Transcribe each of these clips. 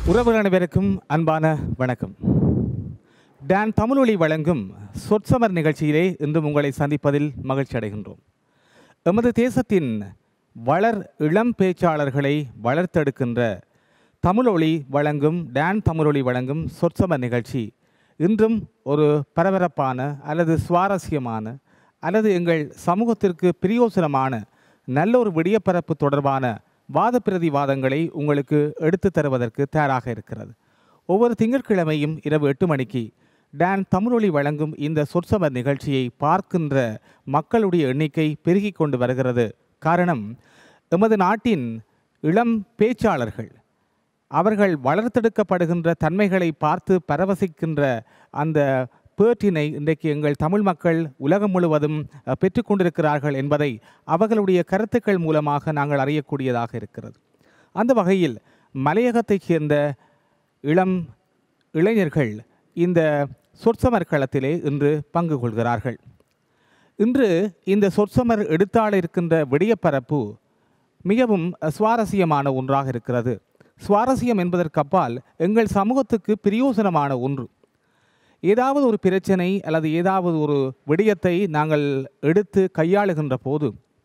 உறவுகள் அனைவருக்கும் அன்பான வணக்கம் டான் தமிழொலி வழங்கும் சொற்சமர் நிகழ்ச்சியிலே இன்றும் உங்களை சந்திப்பதில் மகிழ்ச்சி அடைகின்றோம் எமது தேசத்தின் வளர் இளம் பேச்சாளர்களை வளர்த்தெடுக்கின்ற தமிழொலி வழங்கும் டான் தமிழொலி வழங்கும் சொற்சமர் நிகழ்ச்சி இன்றும் ஒரு பரபரப்பான அல்லது சுவாரஸ்யமான அல்லது எங்கள் சமூகத்திற்கு பிரயோசனமான நல்ல ஒரு விடியப்பரப்பு தொடர்பான வாத பிரதிவாதங்களை உங்களுக்கு எடுத்துத் தருவதற்கு தயாராக இருக்கிறது ஒவ்வொரு திங்கட்கிழமையும் இரவு எட்டு மணிக்கு டான் தமிழொலி வழங்கும் இந்த சொற்சமர் நிகழ்ச்சியை பார்க்கின்ற மக்களுடைய எண்ணிக்கை பெருகிக் கொண்டு வருகிறது காரணம் எமது நாட்டின் இளம் பேச்சாளர்கள் அவர்கள் வளர்த்தெடுக்கப்படுகின்ற தன்மைகளை பார்த்து பரவசிக்கின்ற அந்த பேற்றினை இன்றைக்கு எங்கள் தமிழ் மக்கள் உலகம் முழுவதும் அஹ், பெற்றுக்கொண்டிருக்கிறார்கள் என்பதை அவர்களுடைய கருத்துக்கள் மூலமாக நாங்கள் அறியக்கூடியதாக இருக்கிறது அந்த வகையில் மலையகத்தைச் சேர்ந்த இளம் இளைஞர்கள் இந்த சொற்சமர் களத்திலே இன்று பங்கு கொள்கிறார்கள் இன்று இந்த சொற்சமர் எடுத்தாட இருக்கின்ற விடியப்பரப்பு மிகவும் சுவாரஸ்யமான ஒன்றாக இருக்கிறது சுவாரஸ்யம் என்பதற்கப்பால் எங்கள் சமூகத்துக்கு பிரயோசனமான ஒன்று ஏதாவது ஒரு பிரச்சனை அல்லது ஏதாவது ஒரு விடயத்தை நாங்கள் எடுத்து கையாளுகின்ற போது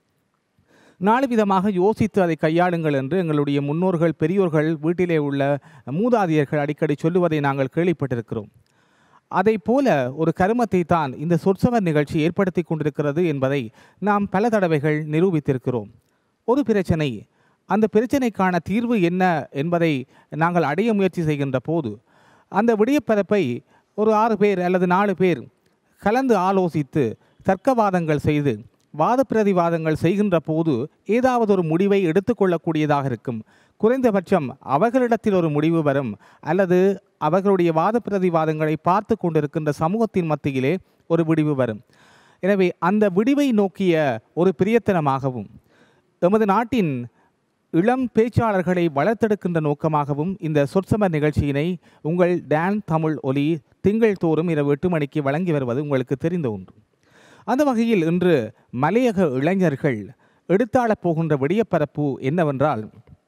நாலு விதமாக யோசித்து அதை கையாளுங்கள் என்று எங்களுடைய முன்னோர்கள் பெரியோர்கள் வீட்டிலே உள்ள மூதாதையர்கள் அடிக்கடி சொல்லுவதை நாங்கள் கேள்விப்பட்டிருக்கிறோம் அதை போல ஒரு கருமத்தை தான் இந்த சொற்சவர் நிகழ்ச்சி ஏற்படுத்தி கொண்டிருக்கிறது என்பதை நாம் பல தடவைகள் நிரூபித்திருக்கிறோம் ஒரு பிரச்சனை அந்த பிரச்சனைக்கான தீர்வு என்ன என்பதை நாங்கள் அடைய முயற்சி செய்கின்ற போது அந்த விடியப்பரப்பை ஒரு ஆறு பேர் அல்லது நாலு பேர் கலந்து ஆலோசித்து தர்க்கவாதங்கள் செய்து வாத பிரதிவாதங்கள் செய்கின்ற போது ஏதாவது ஒரு முடிவை எடுத்துக்கொள்ளக்கூடியதாக இருக்கும் குறைந்தபட்சம் அவர்களிடத்தில் ஒரு முடிவு வரும் அல்லது அவர்களுடைய வாத பிரதிவாதங்களை பார்த்து கொண்டிருக்கின்ற சமூகத்தின் மத்தியிலே ஒரு விடிவு வரும் எனவே அந்த விடிவை நோக்கிய ஒரு பிரியத்தனமாகவும் எமது நாட்டின் இளம் பேச்சாளர்களை வளர்த்தெடுக்கின்ற நோக்கமாகவும் இந்த சொற்சமர் நிகழ்ச்சியினை உங்கள் டான் தமிழ் ஒலி திங்கள் தோறும் இரவு எட்டு மணிக்கு வழங்கி வருவது உங்களுக்கு தெரிந்த ஒன்று அந்த வகையில் இன்று மலையக இளைஞர்கள் எடுத்தாளப் போகின்ற விடியப்பரப்பு என்னவென்றால்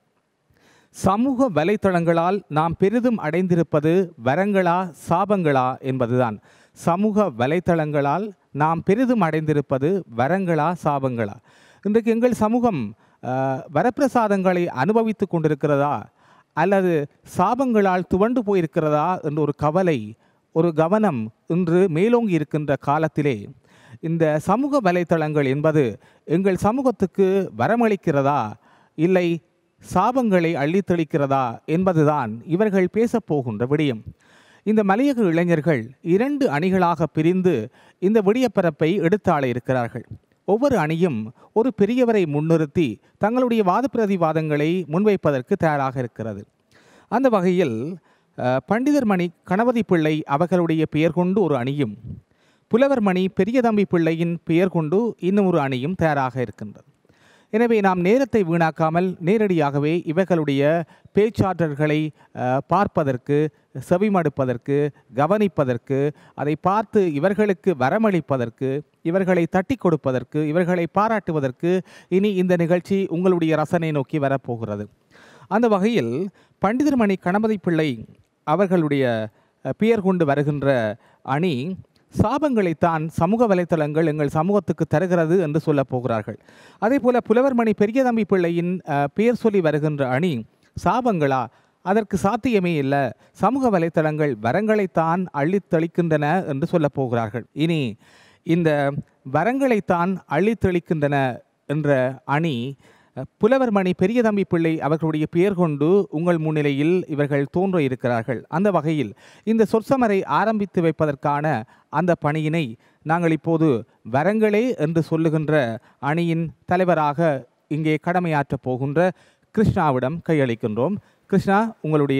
சமூக வலைத்தளங்களால் நாம் பெரிதும் அடைந்திருப்பது வரங்களா சாபங்களா என்பதுதான் சமூக வலைத்தளங்களால் நாம் பெரிதும் அடைந்திருப்பது வரங்களா சாபங்களா இன்றைக்கு எங்கள் சமூகம் அஹ், வரப்பிரசாதங்களை அனுபவித்து கொண்டிருக்கிறதா அல்லது சாபங்களால் துவண்டு போயிருக்கிறதா என்ற ஒரு கவலை ஒரு கவனம் இன்று மேலோங்கி இருக்கின்ற காலத்திலே இந்த சமூக வலைத்தளங்கள் என்பது எங்கள் சமூகத்துக்கு வரமளிக்கிறதா இல்லை சாபங்களை அள்ளித்தளிக்கிறதா என்பதுதான் இவர்கள் பேசப் போகின்ற விடயம் இந்த மலையக இளைஞர்கள் இரண்டு அணிகளாக பிரிந்து இந்த விடியப்பரப்பை எடுத்தாள இருக்கிறார்கள் ஒவ்வொரு அணியும் ஒரு பெரியவரை முன்னிறுத்தி தங்களுடைய வாத பிரதிவாதங்களை முன்வைப்பதற்கு தயாராக இருக்கிறது அந்த வகையில் அஹ், பண்டிதர் மணி கணபதி பிள்ளை அவர்களுடைய பெயர் கொண்டு ஒரு அணியும் புலவர் மணி பெரியதம்பி பிள்ளையின் பெயர் கொண்டு இன்னும் ஒரு அணியும் தயாராக இருக்கின்றது எனவே நாம் நேரத்தை வீணாக்காமல் நேரடியாகவே இவர்களுடைய பேச்சாற்றல்களை அஹ், பார்ப்பதற்கு செவிமடுப்பதற்கு கவனிப்பதற்கு அதை பார்த்து இவர்களுக்கு வரமளிப்பதற்கு இவர்களை தட்டி கொடுப்பதற்கு இவர்களை பாராட்டுவதற்கு இனி இந்த நிகழ்ச்சி உங்களுடைய ரசனை நோக்கி வரப்போகிறது அந்த வகையில் பண்டிதர்மணி கணபதி பிள்ளை அவர்களுடைய அஹ், பெயர் கொண்டு வருகின்ற அணி சாபங்களைத்தான் சமூக வலைத்தளங்கள் எங்கள் சமூகத்துக்கு தருகிறது என்று சொல்லப் போகிறார்கள் அதே போல புலவர்மணி பெரியதம்பி பிள்ளையின் அஹ், பெயர் சொல்லி வருகின்ற அணி சாபங்களா அதற்கு சாத்தியமே இல்லை சமூக வலைத்தளங்கள் வரங்களைத்தான் அள்ளித்தளிக்கின்றன என்று சொல்லப் போகிறார்கள் இனி இந்த வரங்களைத்தான் அள்ளித்தளிக்கின்றன என்ற அணி அஹ், புலவர் மணி பெரியதம்பி பிள்ளை அவர்களுடைய பெயர் கொண்டு உங்கள் முன்னிலையில் இவர்கள் தோன்ற இருக்கிறார்கள் அந்த வகையில் இந்த சொற்சமரை ஆரம்பித்து வைப்பதற்கான அந்த பணியினை நாங்கள் இப்போது வரங்களே என்று சொல்லுகின்ற அணியின் தலைவராக இங்கே கடமையாற்றப் போகின்ற கிருஷ்ணாவிடம் கையளிக்கின்றோம் கிருஷ்ணா உங்களுடைய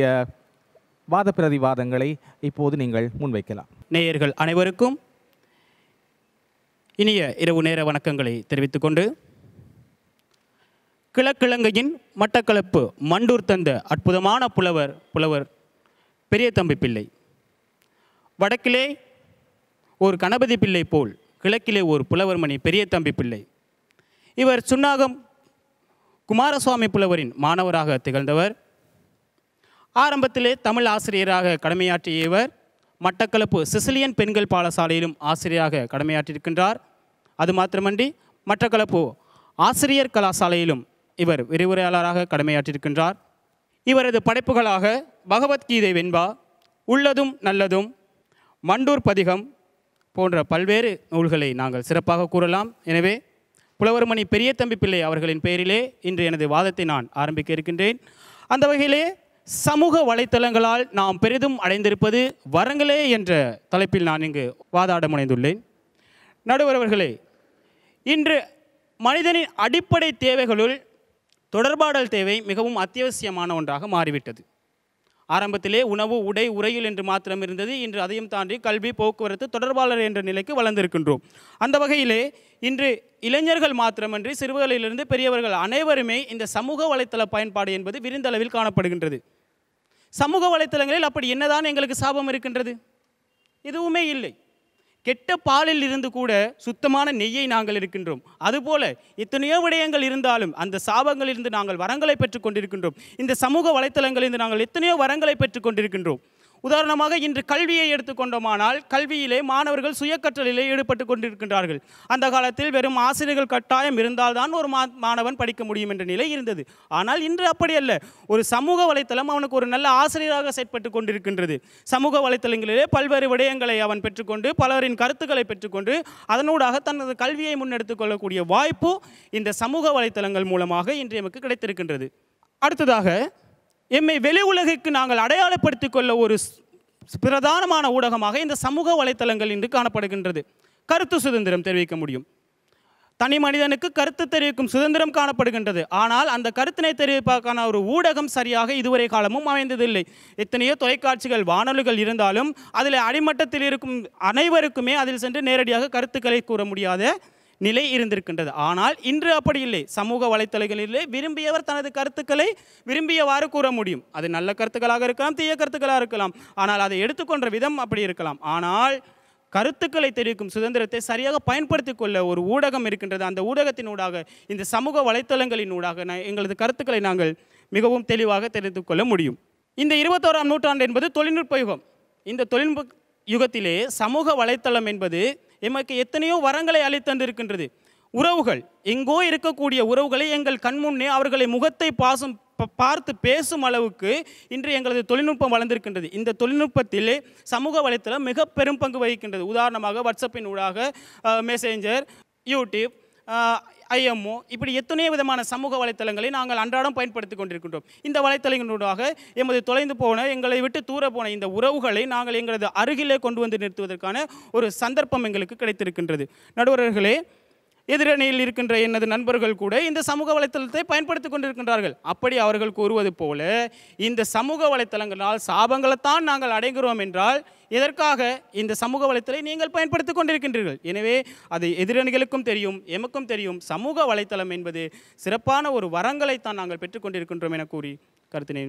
வாத பிரதிவாதங்களை இப்போது நீங்கள் முன்வைக்கலாம் நேயர்கள் அனைவருக்கும் இனிய இரவு நேர வணக்கங்களை தெரிவித்துக் கொண்டு கிழக்கிழங்கையின் மட்டக்களப்பு மண்டூர் தந்த அற்புதமான புலவர் புலவர் பெரிய தம்பி பிள்ளை வடக்கிலே ஒரு கணபதி பிள்ளை போல் கிழக்கிலே ஒரு புலவர்மணி பெரிய தம்பி பிள்ளை இவர் சுன்னாகம் குமாரசுவாமி புலவரின் மாணவராக திகழ்ந்தவர் ஆரம்பத்திலே தமிழ் ஆசிரியராக கடமையாற்றிய இவர் மட்டக்களப்பு சிசிலியன் பெண்கள் பாடசாலையிலும் ஆசிரியராக கடமையாற்றியிருக்கின்றார் அது மாத்திரமன்றி மட்டக்களப்பு ஆசிரியர் கலாசாலையிலும் இவர் விரிவுரையாளராக கடமையாற்றியிருக்கின்றார் இவரது படைப்புகளாக பகவத்கீதை வெண்பா உள்ளதும் நல்லதும் மண்டூர் பதிகம் போன்ற பல்வேறு நூல்களை நாங்கள் சிறப்பாக கூறலாம் எனவே புலவர்மணி பெரிய தம்பி பிள்ளை அவர்களின் பெயரிலே இன்று எனது வாதத்தை நான் ஆரம்பிக்க இருக்கின்றேன் அந்த வகையிலே சமூக வலைத்தளங்களால் நாம் பெரிதும் அடைந்திருப்பது வரங்களே என்ற தலைப்பில் நான் இங்கு வாதாட முனைந்துள்ளேன் நடுவர் அவர்களே இன்று மனிதனின் அடிப்படை தேவைகளுள் தொடர்பாடல் தேவை மிகவும் அத்தியாவசியமான ஒன்றாக மாறிவிட்டது ஆரம்பத்திலே உணவு உடை உரையில் என்று மாத்திரம் இருந்தது இன்று அதையும் தாண்டி கல்வி போக்குவரத்து தொடர்பாளர் என்ற நிலைக்கு வளர்ந்திருக்கின்றோம் அந்த வகையிலே இன்று இளைஞர்கள் மாத்திரமன்றி சிறுவர்களிலிருந்து பெரியவர்கள் அனைவருமே இந்த சமூக வலைத்தள பயன்பாடு என்பது விருந்தளவில் காணப்படுகின்றது சமூக வலைத்தளங்களில் அப்படி என்னதான் எங்களுக்கு சாபம் இருக்கின்றது எதுவுமே இல்லை கெட்ட பாலில் இருந்து கூட சுத்தமான நெய்யை நாங்கள் இருக்கின்றோம் அதுபோல எத்தனையோ விடயங்கள் இருந்தாலும் அந்த சாபங்களிலிருந்து நாங்கள் வரங்களை பெற்றுக் கொண்டிருக்கின்றோம் இந்த சமூக வலைத்தளங்களிலிருந்து நாங்கள் எத்தனையோ வரங்களை பெற்றுக் கொண்டிருக்கின்றோம் உதாரணமாக இன்று கல்வியை எடுத்துக்கொண்டோமானால் கல்வியிலே மாணவர்கள் சுயக்கற்றலிலே ஈடுபட்டு கொண்டிருக்கின்றார்கள் அந்த காலத்தில் வெறும் ஆசிரியர்கள் கட்டாயம் இருந்தால்தான் ஒரு மா மாணவன் படிக்க முடியும் என்ற நிலை இருந்தது ஆனால் இன்று அப்படி அல்ல ஒரு சமூக வலைத்தளம் அவனுக்கு ஒரு நல்ல ஆசிரியராக செயற்பட்டு கொண்டிருக்கின்றது சமூக வலைத்தளங்களிலே பல்வேறு விடயங்களை அவன் பெற்றுக்கொண்டு பலரின் கருத்துக்களை பெற்றுக்கொண்டு அதனூடாக தனது கல்வியை முன்னெடுத்துக் கொள்ளக்கூடிய வாய்ப்பு இந்த சமூக வலைத்தளங்கள் மூலமாக இன்று எமக்கு கிடைத்திருக்கின்றது அடுத்ததாக எம்மை வெளி உலகிற்கு நாங்கள் அடையாளப்படுத்திக் கொள்ள ஒரு ஸ்- பிரதானமான ஊடகமாக இந்த சமூக வலைத்தளங்கள் இன்று காணப்படுகின்றது கருத்து சுதந்திரம் தெரிவிக்க முடியும் தனி மனிதனுக்கு கருத்து தெரிவிக்கும் சுதந்திரம் காணப்படுகின்றது ஆனால் அந்த கருத்தினை தெரிவிப்பதற்கான ஒரு ஊடகம் சரியாக இதுவரை காலமும் அமைந்ததில்லை எத்தனையோ தொலைக்காட்சிகள் வானொலிகள் இருந்தாலும் அதில் அடிமட்டத்தில் இருக்கும் அனைவருக்குமே அதில் சென்று நேரடியாக கருத்துக்களை கூற முடியாத நிலை இருந்திருக்கின்றது ஆனால் இன்று அப்படி இல்லை சமூக வலைத்தளங்களிலே விரும்பியவர் தனது கருத்துக்களை விரும்பியவாறு கூற முடியும் அது நல்ல கருத்துக்களாக இருக்கலாம் தீய கருத்துக்களாக இருக்கலாம் ஆனால் அதை எடுத்துக்கொண்ட விதம் அப்படி இருக்கலாம் ஆனால் கருத்துக்களை தெரிவிக்கும் சுதந்திரத்தை சரியாக பயன்படுத்திக் கொள்ள ஒரு ஊடகம் இருக்கின்றது அந்த ஊடகத்தின் ஊடாக இந்த சமூக வலைத்தளங்களின் ஊடாக நா- எங்களது கருத்துக்களை நாங்கள் மிகவும் தெளிவாக தெரிந்து கொள்ள முடியும் இந்த இருபத்தோராம் நூற்றாண்டு என்பது தொழில்நுட்ப யுகம் இந்த தொழில்நுட்ப யுகத்திலே சமூக வலைத்தளம் என்பது எமக்கு எத்தனையோ வரங்களை அளித்தந்திருக்கின்றது உறவுகள் எங்கோ இருக்கக்கூடிய உறவுகளை எங்கள் கண்முன்னே அவர்களை முகத்தை பாசும் ப- பார்த்து பேசும் அளவுக்கு இன்று எங்களது தொழில்நுட்பம் வளர்ந்திருக்கின்றது இந்த தொழில்நுட்பத்திலே சமூக வலைத்தளம் மிக பெரும் பங்கு வகிக்கின்றது உதாரணமாக வாட்ஸ்அப்பின் ஊடாக மெசேஞ்சர் யூடியூப் ஐஎம்ஓ இப்படி எத்தனையோ விதமான சமூக வலைத்தளங்களை நாங்கள் அன்றாடம் பயன்படுத்தி கொண்டிருக்கின்றோம் இந்த வலைத்தளங்களூடாக எமது தொலைந்து போன எங்களை விட்டு தூர போன இந்த உறவுகளை நாங்கள் எங்களது அருகிலே கொண்டு வந்து நிறுத்துவதற்கான ஒரு சந்தர்ப்பம் எங்களுக்கு கிடைத்திருக்கின்றது நடுவர்களே எதிரணியில் இருக்கின்ற எனது நண்பர்கள் கூட இந்த சமூக வலைத்தளத்தை பயன்படுத்தி கொண்டிருக்கின்றார்கள் அப்படி அவர்கள் கூறுவது போல இந்த சமூக வலைத்தளங்களால் சாபங்களைத்தான் நாங்கள் அடைகிறோம் என்றால் இதற்காக இந்த சமூக வலைத்தளை நீங்கள் பயன்படுத்தி கொண்டிருக்கின்றீர்கள் எனவே அது எதிரணிகளுக்கும் தெரியும் எமக்கும் தெரியும் சமூக வலைத்தளம் என்பது சிறப்பான ஒரு வரங்களைத்தான் நாங்கள் பெற்றுக்கொண்டிருக்கின்றோம் என கூறி கருத்தினை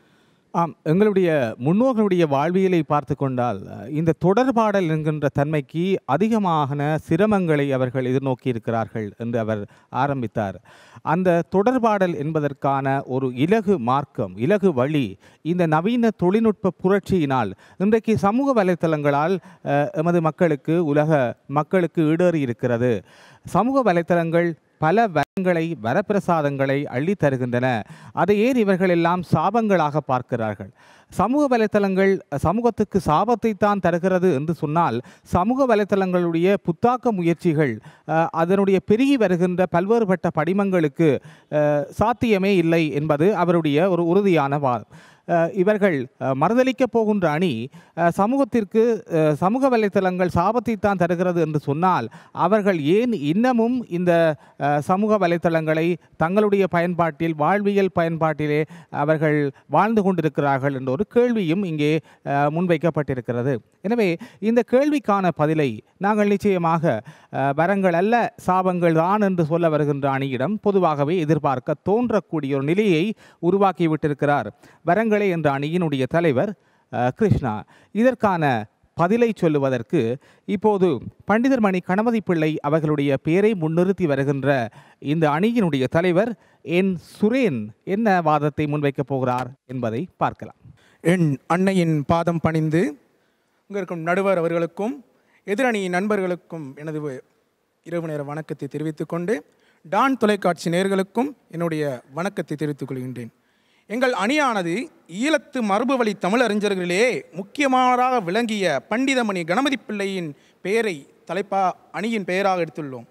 ஆம் எங்களுடைய முன்னோர்களுடைய வாழ்வியலை பார்த்து கொண்டால் அஹ், இந்த தொடர்பாடல் என்கின்ற தன்மைக்கு அதிகமான சிரமங்களை அவர்கள் எதிர்நோக்கி இருக்கிறார்கள் என்று அவர் ஆரம்பித்தார் அந்த தொடர்பாடல் என்பதற்கான ஒரு இலகு மார்க்கம் இலகு வழி இந்த நவீன தொழில்நுட்ப புரட்சியினால் இன்றைக்கு சமூக வலைத்தளங்களால் அஹ், எமது மக்களுக்கு உலக மக்களுக்கு ஈடேறி இருக்கிறது சமூக வலைத்தளங்கள் பல வரங்களை வரப்பிரசாதங்களை அள்ளித் தருகின்றன அதை ஏன் இவர்கள் எல்லாம் சாபங்களாக பார்க்கிறார்கள் சமூக வலைத்தளங்கள் சமூகத்துக்கு சாபத்தை தான் தருகிறது என்று சொன்னால் சமூக வலைத்தளங்களுடைய புத்தாக்க முயற்சிகள் அஹ், அதனுடைய பெருகி வருகின்ற பல்வேறுபட்ட படிமங்களுக்கு அஹ், சாத்தியமே இல்லை என்பது அவருடைய ஒரு உறுதியான வாதம் அஹ், இவர்கள் அஹ், மறுதலிக்கப் போகின்ற அணி அஹ், சமூகத்திற்கு அஹ், சமூக வலைத்தளங்கள் சாபத்தை தான் தருகிறது என்று சொன்னால் அவர்கள் ஏன் இன்னமும் இந்த அஹ், சமூக வலைத்தளங்களை தங்களுடைய பயன்பாட்டில் வாழ்வியல் பயன்பாட்டிலே அவர்கள் வாழ்ந்து கொண்டிருக்கிறார்கள் என்ற ஒரு கேள்வியும் இங்கே அஹ், முன்வைக்கப்பட்டிருக்கிறது எனவே இந்த கேள்விக்கான பதிலை நாங்கள் நிச்சயமாக அஹ், வரங்கள் அல்ல சாபங்கள் தான் என்று சொல்ல வருகின்ற அணியிடம் பொதுவாகவே எதிர்பார்க்க தோன்றக்கூடிய ஒரு நிலையை உருவாக்கிவிட்டிருக்கிறார் வரங்களே என்ற அணியினுடைய தலைவர் அஹ், கிருஷ்ணா இதற்கான பதிலை சொல்லுவதற்கு இப்போது பண்டிதர் மணி கணபதி பிள்ளை அவர்களுடைய பெயரை முன்னிறுத்தி வருகின்ற இந்த அணியினுடைய தலைவர் என் சுரேன் என்ன வாதத்தை முன்வைக்கப் போகிறார் என்பதை பார்க்கலாம் என் அன்னையின் பாதம் பணிந்து இங்கே இருக்கும் நடுவர் அவர்களுக்கும் எதிரணி நண்பர்களுக்கும் எனது வ- இரவு நேர வணக்கத்தை தெரிவித்துக் கொண்டு டான் தொலைக்காட்சி நேயர்களுக்கும் என்னுடைய வணக்கத்தை தெரிவித்துக் கொள்கின்றேன் எங்கள் அணியானது ஈழத்து மரபு வழி தமிழறிஞர்களிலே முக்கியமானதாக விளங்கிய பண்டிதமணி கணபதி பிள்ளையின் பெயரை தலைப்பா அணியின் பெயராக எடுத்துள்ளோம்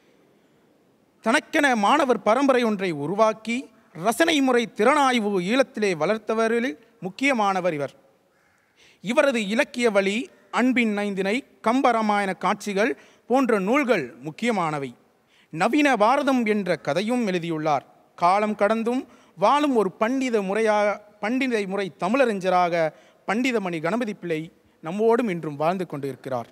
தனக்கென மாணவர் பரம்பரை ஒன்றை உருவாக்கி ரசனை முறை திறனாய்வு ஈழத்திலே வளர்த்தவர்களில் முக்கியமானவர் இவர் இவரது இலக்கிய வழி அன்பின் ஐந்தினை கம்பராமாயண காட்சிகள் போன்ற நூல்கள் முக்கியமானவை நவீன பாரதம் என்ற கதையும் எழுதியுள்ளார் காலம் கடந்தும் வாழும் ஒரு பண்டித முறையாக பண்டித முறை தமிழறிஞராக பண்டிதமணி கணபதி பிள்ளை நம்மோடும் இன்றும் வாழ்ந்து கொண்டிருக்கிறார்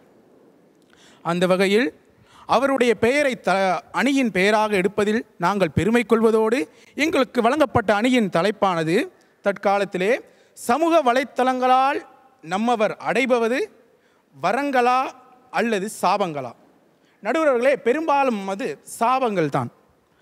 அந்த வகையில் அவருடைய பெயரை த அணியின் பெயராக எடுப்பதில் நாங்கள் பெருமை கொள்வதோடு எங்களுக்கு வழங்கப்பட்ட அணியின் தலைப்பானது தற்காலத்திலே சமூக வலைத்தளங்களால் நம்மவர் அடைபவது வரங்களா அல்லது சாபங்களா நடுவர்களே பெரும்பாலும் அது சாபங்கள் தான்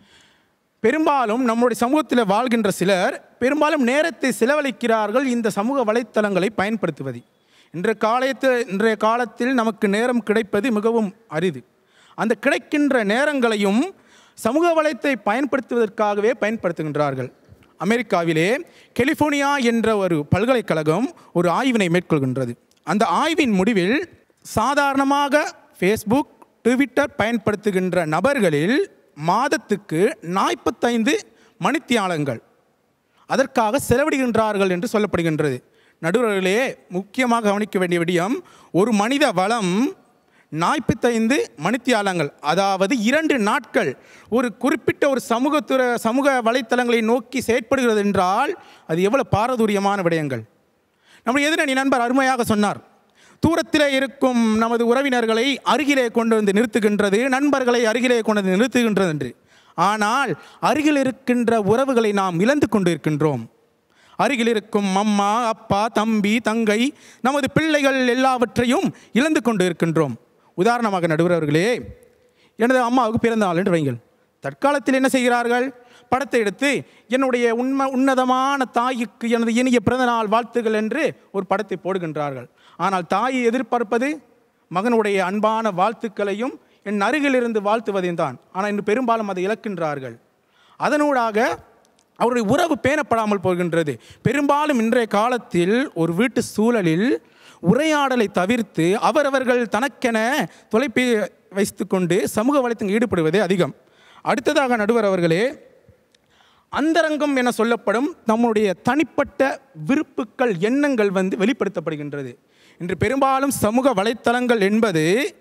பெரும்பாலும் நம்முடைய சமூகத்தில் வாழ்கின்ற சிலர் பெரும்பாலும் நேரத்தை செலவழிக்கிறார்கள் இந்த சமூக வலைத்தளங்களை பயன்படுத்துவது இன்றைய காலத்தில் இன்றைய காலத்தில் நமக்கு நேரம் கிடைப்பது மிகவும் அரிது அந்த கிடைக்கின்ற நேரங்களையும் சமூக வலைத்தை பயன்படுத்துவதற்காகவே பயன்படுத்துகின்றார்கள் அமெரிக்காவிலே கலிஃபோர்னியா என்ற ஒரு பல்கலைக்கழகம் ஒரு ஆய்வினை மேற்கொள்கின்றது அந்த ஆய்வின் முடிவில் சாதாரணமாக ஃபேஸ்புக் ட்விட்டர் பயன்படுத்துகின்ற நபர்களில் மாதத்துக்கு நாற்பத்தைந்து மணித்தியாலங்கள் அதற்காக செலவிடுகின்றார்கள் என்று சொல்லப்படுகின்றது நடுவர்களே முக்கியமாக கவனிக்க வேண்டிய விடயம் ஒரு மனித வளம் நாற்பத்தைந்து மணித்தியாலங்கள் அதாவது இரண்டு நாட்கள் ஒரு குறிப்பிட்ட ஒரு சமூகத்துற சமூக வலைத்தளங்களை நோக்கி செயற்படுகிறது என்றால் அது எவ்வளவு பாரதூரியமான விடயங்கள் நம்முடைய எதிரணி நண்பர் அருமையாக சொன்னார் தூரத்திலே இருக்கும் நமது உறவினர்களை அருகிலே கொண்டு வந்து நிறுத்துகின்றது நண்பர்களை அருகிலே கொண்டு வந்து நிறுத்துகின்றது என்று ஆனால் அருகில் இருக்கின்ற உறவுகளை நாம் இழந்து கொண்டு இருக்கின்றோம் அருகில் இருக்கும் அம்மா அப்பா தம்பி தங்கை நமது பிள்ளைகள் எல்லாவற்றையும் இழந்து கொண்டு இருக்கின்றோம் உதாரணமாக நடுவர்களே எனது அம்மாவுக்கு பிறந்த நாள் என்று வைங்கள் தற்காலத்தில் என்ன செய்கிறார்கள் படத்தை எடுத்து என்னுடைய உண்மை உன்னதமான தாய்க்கு எனது இனிய பிறந்தநாள் வாழ்த்துகள் என்று ஒரு படத்தை போடுகின்றார்கள் ஆனால் தாயை எதிர்பார்ப்பது மகனுடைய அன்பான வாழ்த்துக்களையும் என் அருகில் இருந்து வாழ்த்துவதையும் தான் ஆனால் இன்று பெரும்பாலும் அதை இழக்கின்றார்கள் அதனூடாக அவருடைய உறவு பேணப்படாமல் போகின்றது பெரும்பாலும் இன்றைய காலத்தில் ஒரு வீட்டு சூழலில் உரையாடலை தவிர்த்து அவரவர்கள் தனக்கென தொலைபே வைத்துக்கொண்டு சமூக வலைத்தங்கள் ஈடுபடுவதே அதிகம் அடுத்ததாக நடுவர் அவர்களே அந்தரங்கம் என சொல்லப்படும் நம்முடைய தனிப்பட்ட விருப்புக்கள் எண்ணங்கள் வந்து வெளிப்படுத்தப்படுகின்றது இன்று பெரும்பாலும் சமூக வலைத்தளங்கள் என்பது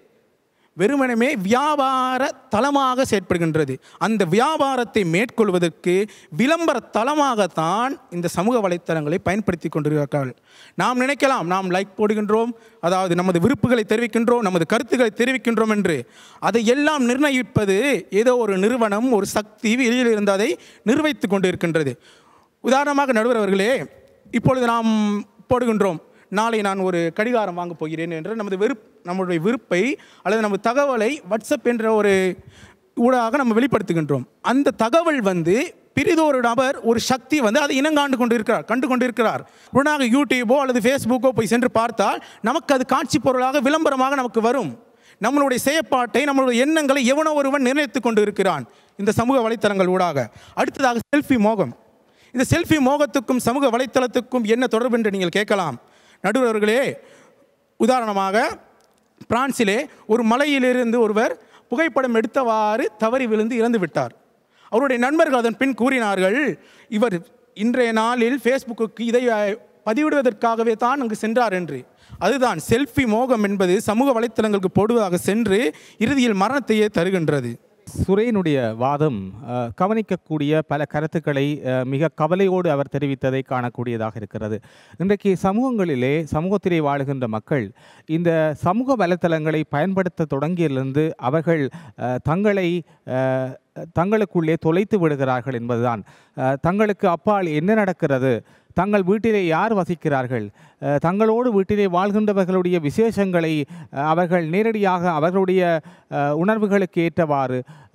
வெறுமனமே வியாபார தளமாக செயற்படுகின்றது அந்த வியாபாரத்தை மேற்கொள்வதற்கு விளம்பர தளமாகத்தான் இந்த சமூக வலைத்தளங்களை பயன்படுத்தி கொண்டிருக்கிறார்கள் நாம் நினைக்கலாம் நாம் லைக் போடுகின்றோம் அதாவது நமது விருப்புகளை தெரிவிக்கின்றோம் நமது கருத்துக்களை தெரிவிக்கின்றோம் என்று அதை எல்லாம் நிர்ணயிப்பது ஏதோ ஒரு நிறுவனம் ஒரு சக்தி வெளியில் இருந்து அதை நிர்வகித்து கொண்டிருக்கின்றது உதாரணமாக நடுவர் அவர்களே இப்பொழுது நாம் போடுகின்றோம் நாளை நான் ஒரு கடிகாரம் வாங்கப் போகிறேன் என்ற நமது விருப் நம்முடைய விருப்பை அல்லது நமது தகவலை வாட்ஸ்அப் என்ற ஒரு ஊடாக நம்ம வெளிப்படுத்துகின்றோம் அந்த தகவல் வந்து பிரிதொரு நபர் ஒரு சக்தி வந்து அதை இனங்காண்டு கொண்டு இருக்கிறார் கண்டு கொண்டிருக்கிறார் உடனாக யூடியூபோ அல்லது ஃபேஸ்புக்கோ போய் சென்று பார்த்தால் நமக்கு அது காட்சி பொருளாக விளம்பரமாக நமக்கு வரும் நம்மளுடைய செயற்பாட்டை நம்மளுடைய எண்ணங்களை எவனோ ஒருவன் நிர்ணயித்து கொண்டு இருக்கிறான் இந்த சமூக வலைத்தளங்கள் ஊடாக அடுத்ததாக செல்ஃபி மோகம் இந்த செல்ஃபி மோகத்துக்கும் சமூக வலைத்தளத்துக்கும் என்ன தொடர்பு என்று நீங்கள் கேட்கலாம் நடுவர்களே உதாரணமாக பிரான்சிலே ஒரு மலையிலிருந்து ஒருவர் புகைப்படம் எடுத்தவாறு தவறி விழுந்து இறந்து விட்டார் அவருடைய நண்பர்கள் அதன் பின் கூறினார்கள் இவர் இன்றைய நாளில் ஃபேஸ்புக்கு இதை அஹ், பதிவிடுவதற்காகவே தான் அங்கு சென்றார் என்று அதுதான் செல்ஃபி மோகம் என்பது சமூக வலைத்தளங்களுக்கு போடுவதாக சென்று இறுதியில் மரணத்தையே தருகின்றது சுரேனுடைய வாதம் அஹ், கவனிக்கக்கூடிய பல கருத்துக்களை அஹ், மிக கவலையோடு அவர் தெரிவித்ததை காணக்கூடியதாக இருக்கிறது இன்றைக்கு சமூகங்களிலே சமூகத்திலே வாழுகின்ற மக்கள் இந்த சமூக வலைத்தளங்களை பயன்படுத்த தொடங்கியிலிருந்து அவர்கள் அஹ், தங்களை அஹ், தங்களுக்குள்ளே தொலைத்து விடுகிறார்கள் என்பதுதான் அஹ், தங்களுக்கு அப்பால் என்ன நடக்கிறது தங்கள் வீட்டிலே யார் வசிக்கிறார்கள் அஹ், தங்களோடு வீட்டிலே வாழ்கின்றவர்களுடைய விசேஷங்களை அஹ், அவர்கள் நேரடியாக அவர்களுடைய அஹ், உணர்வுகளுக்கு ஏற்றவாறு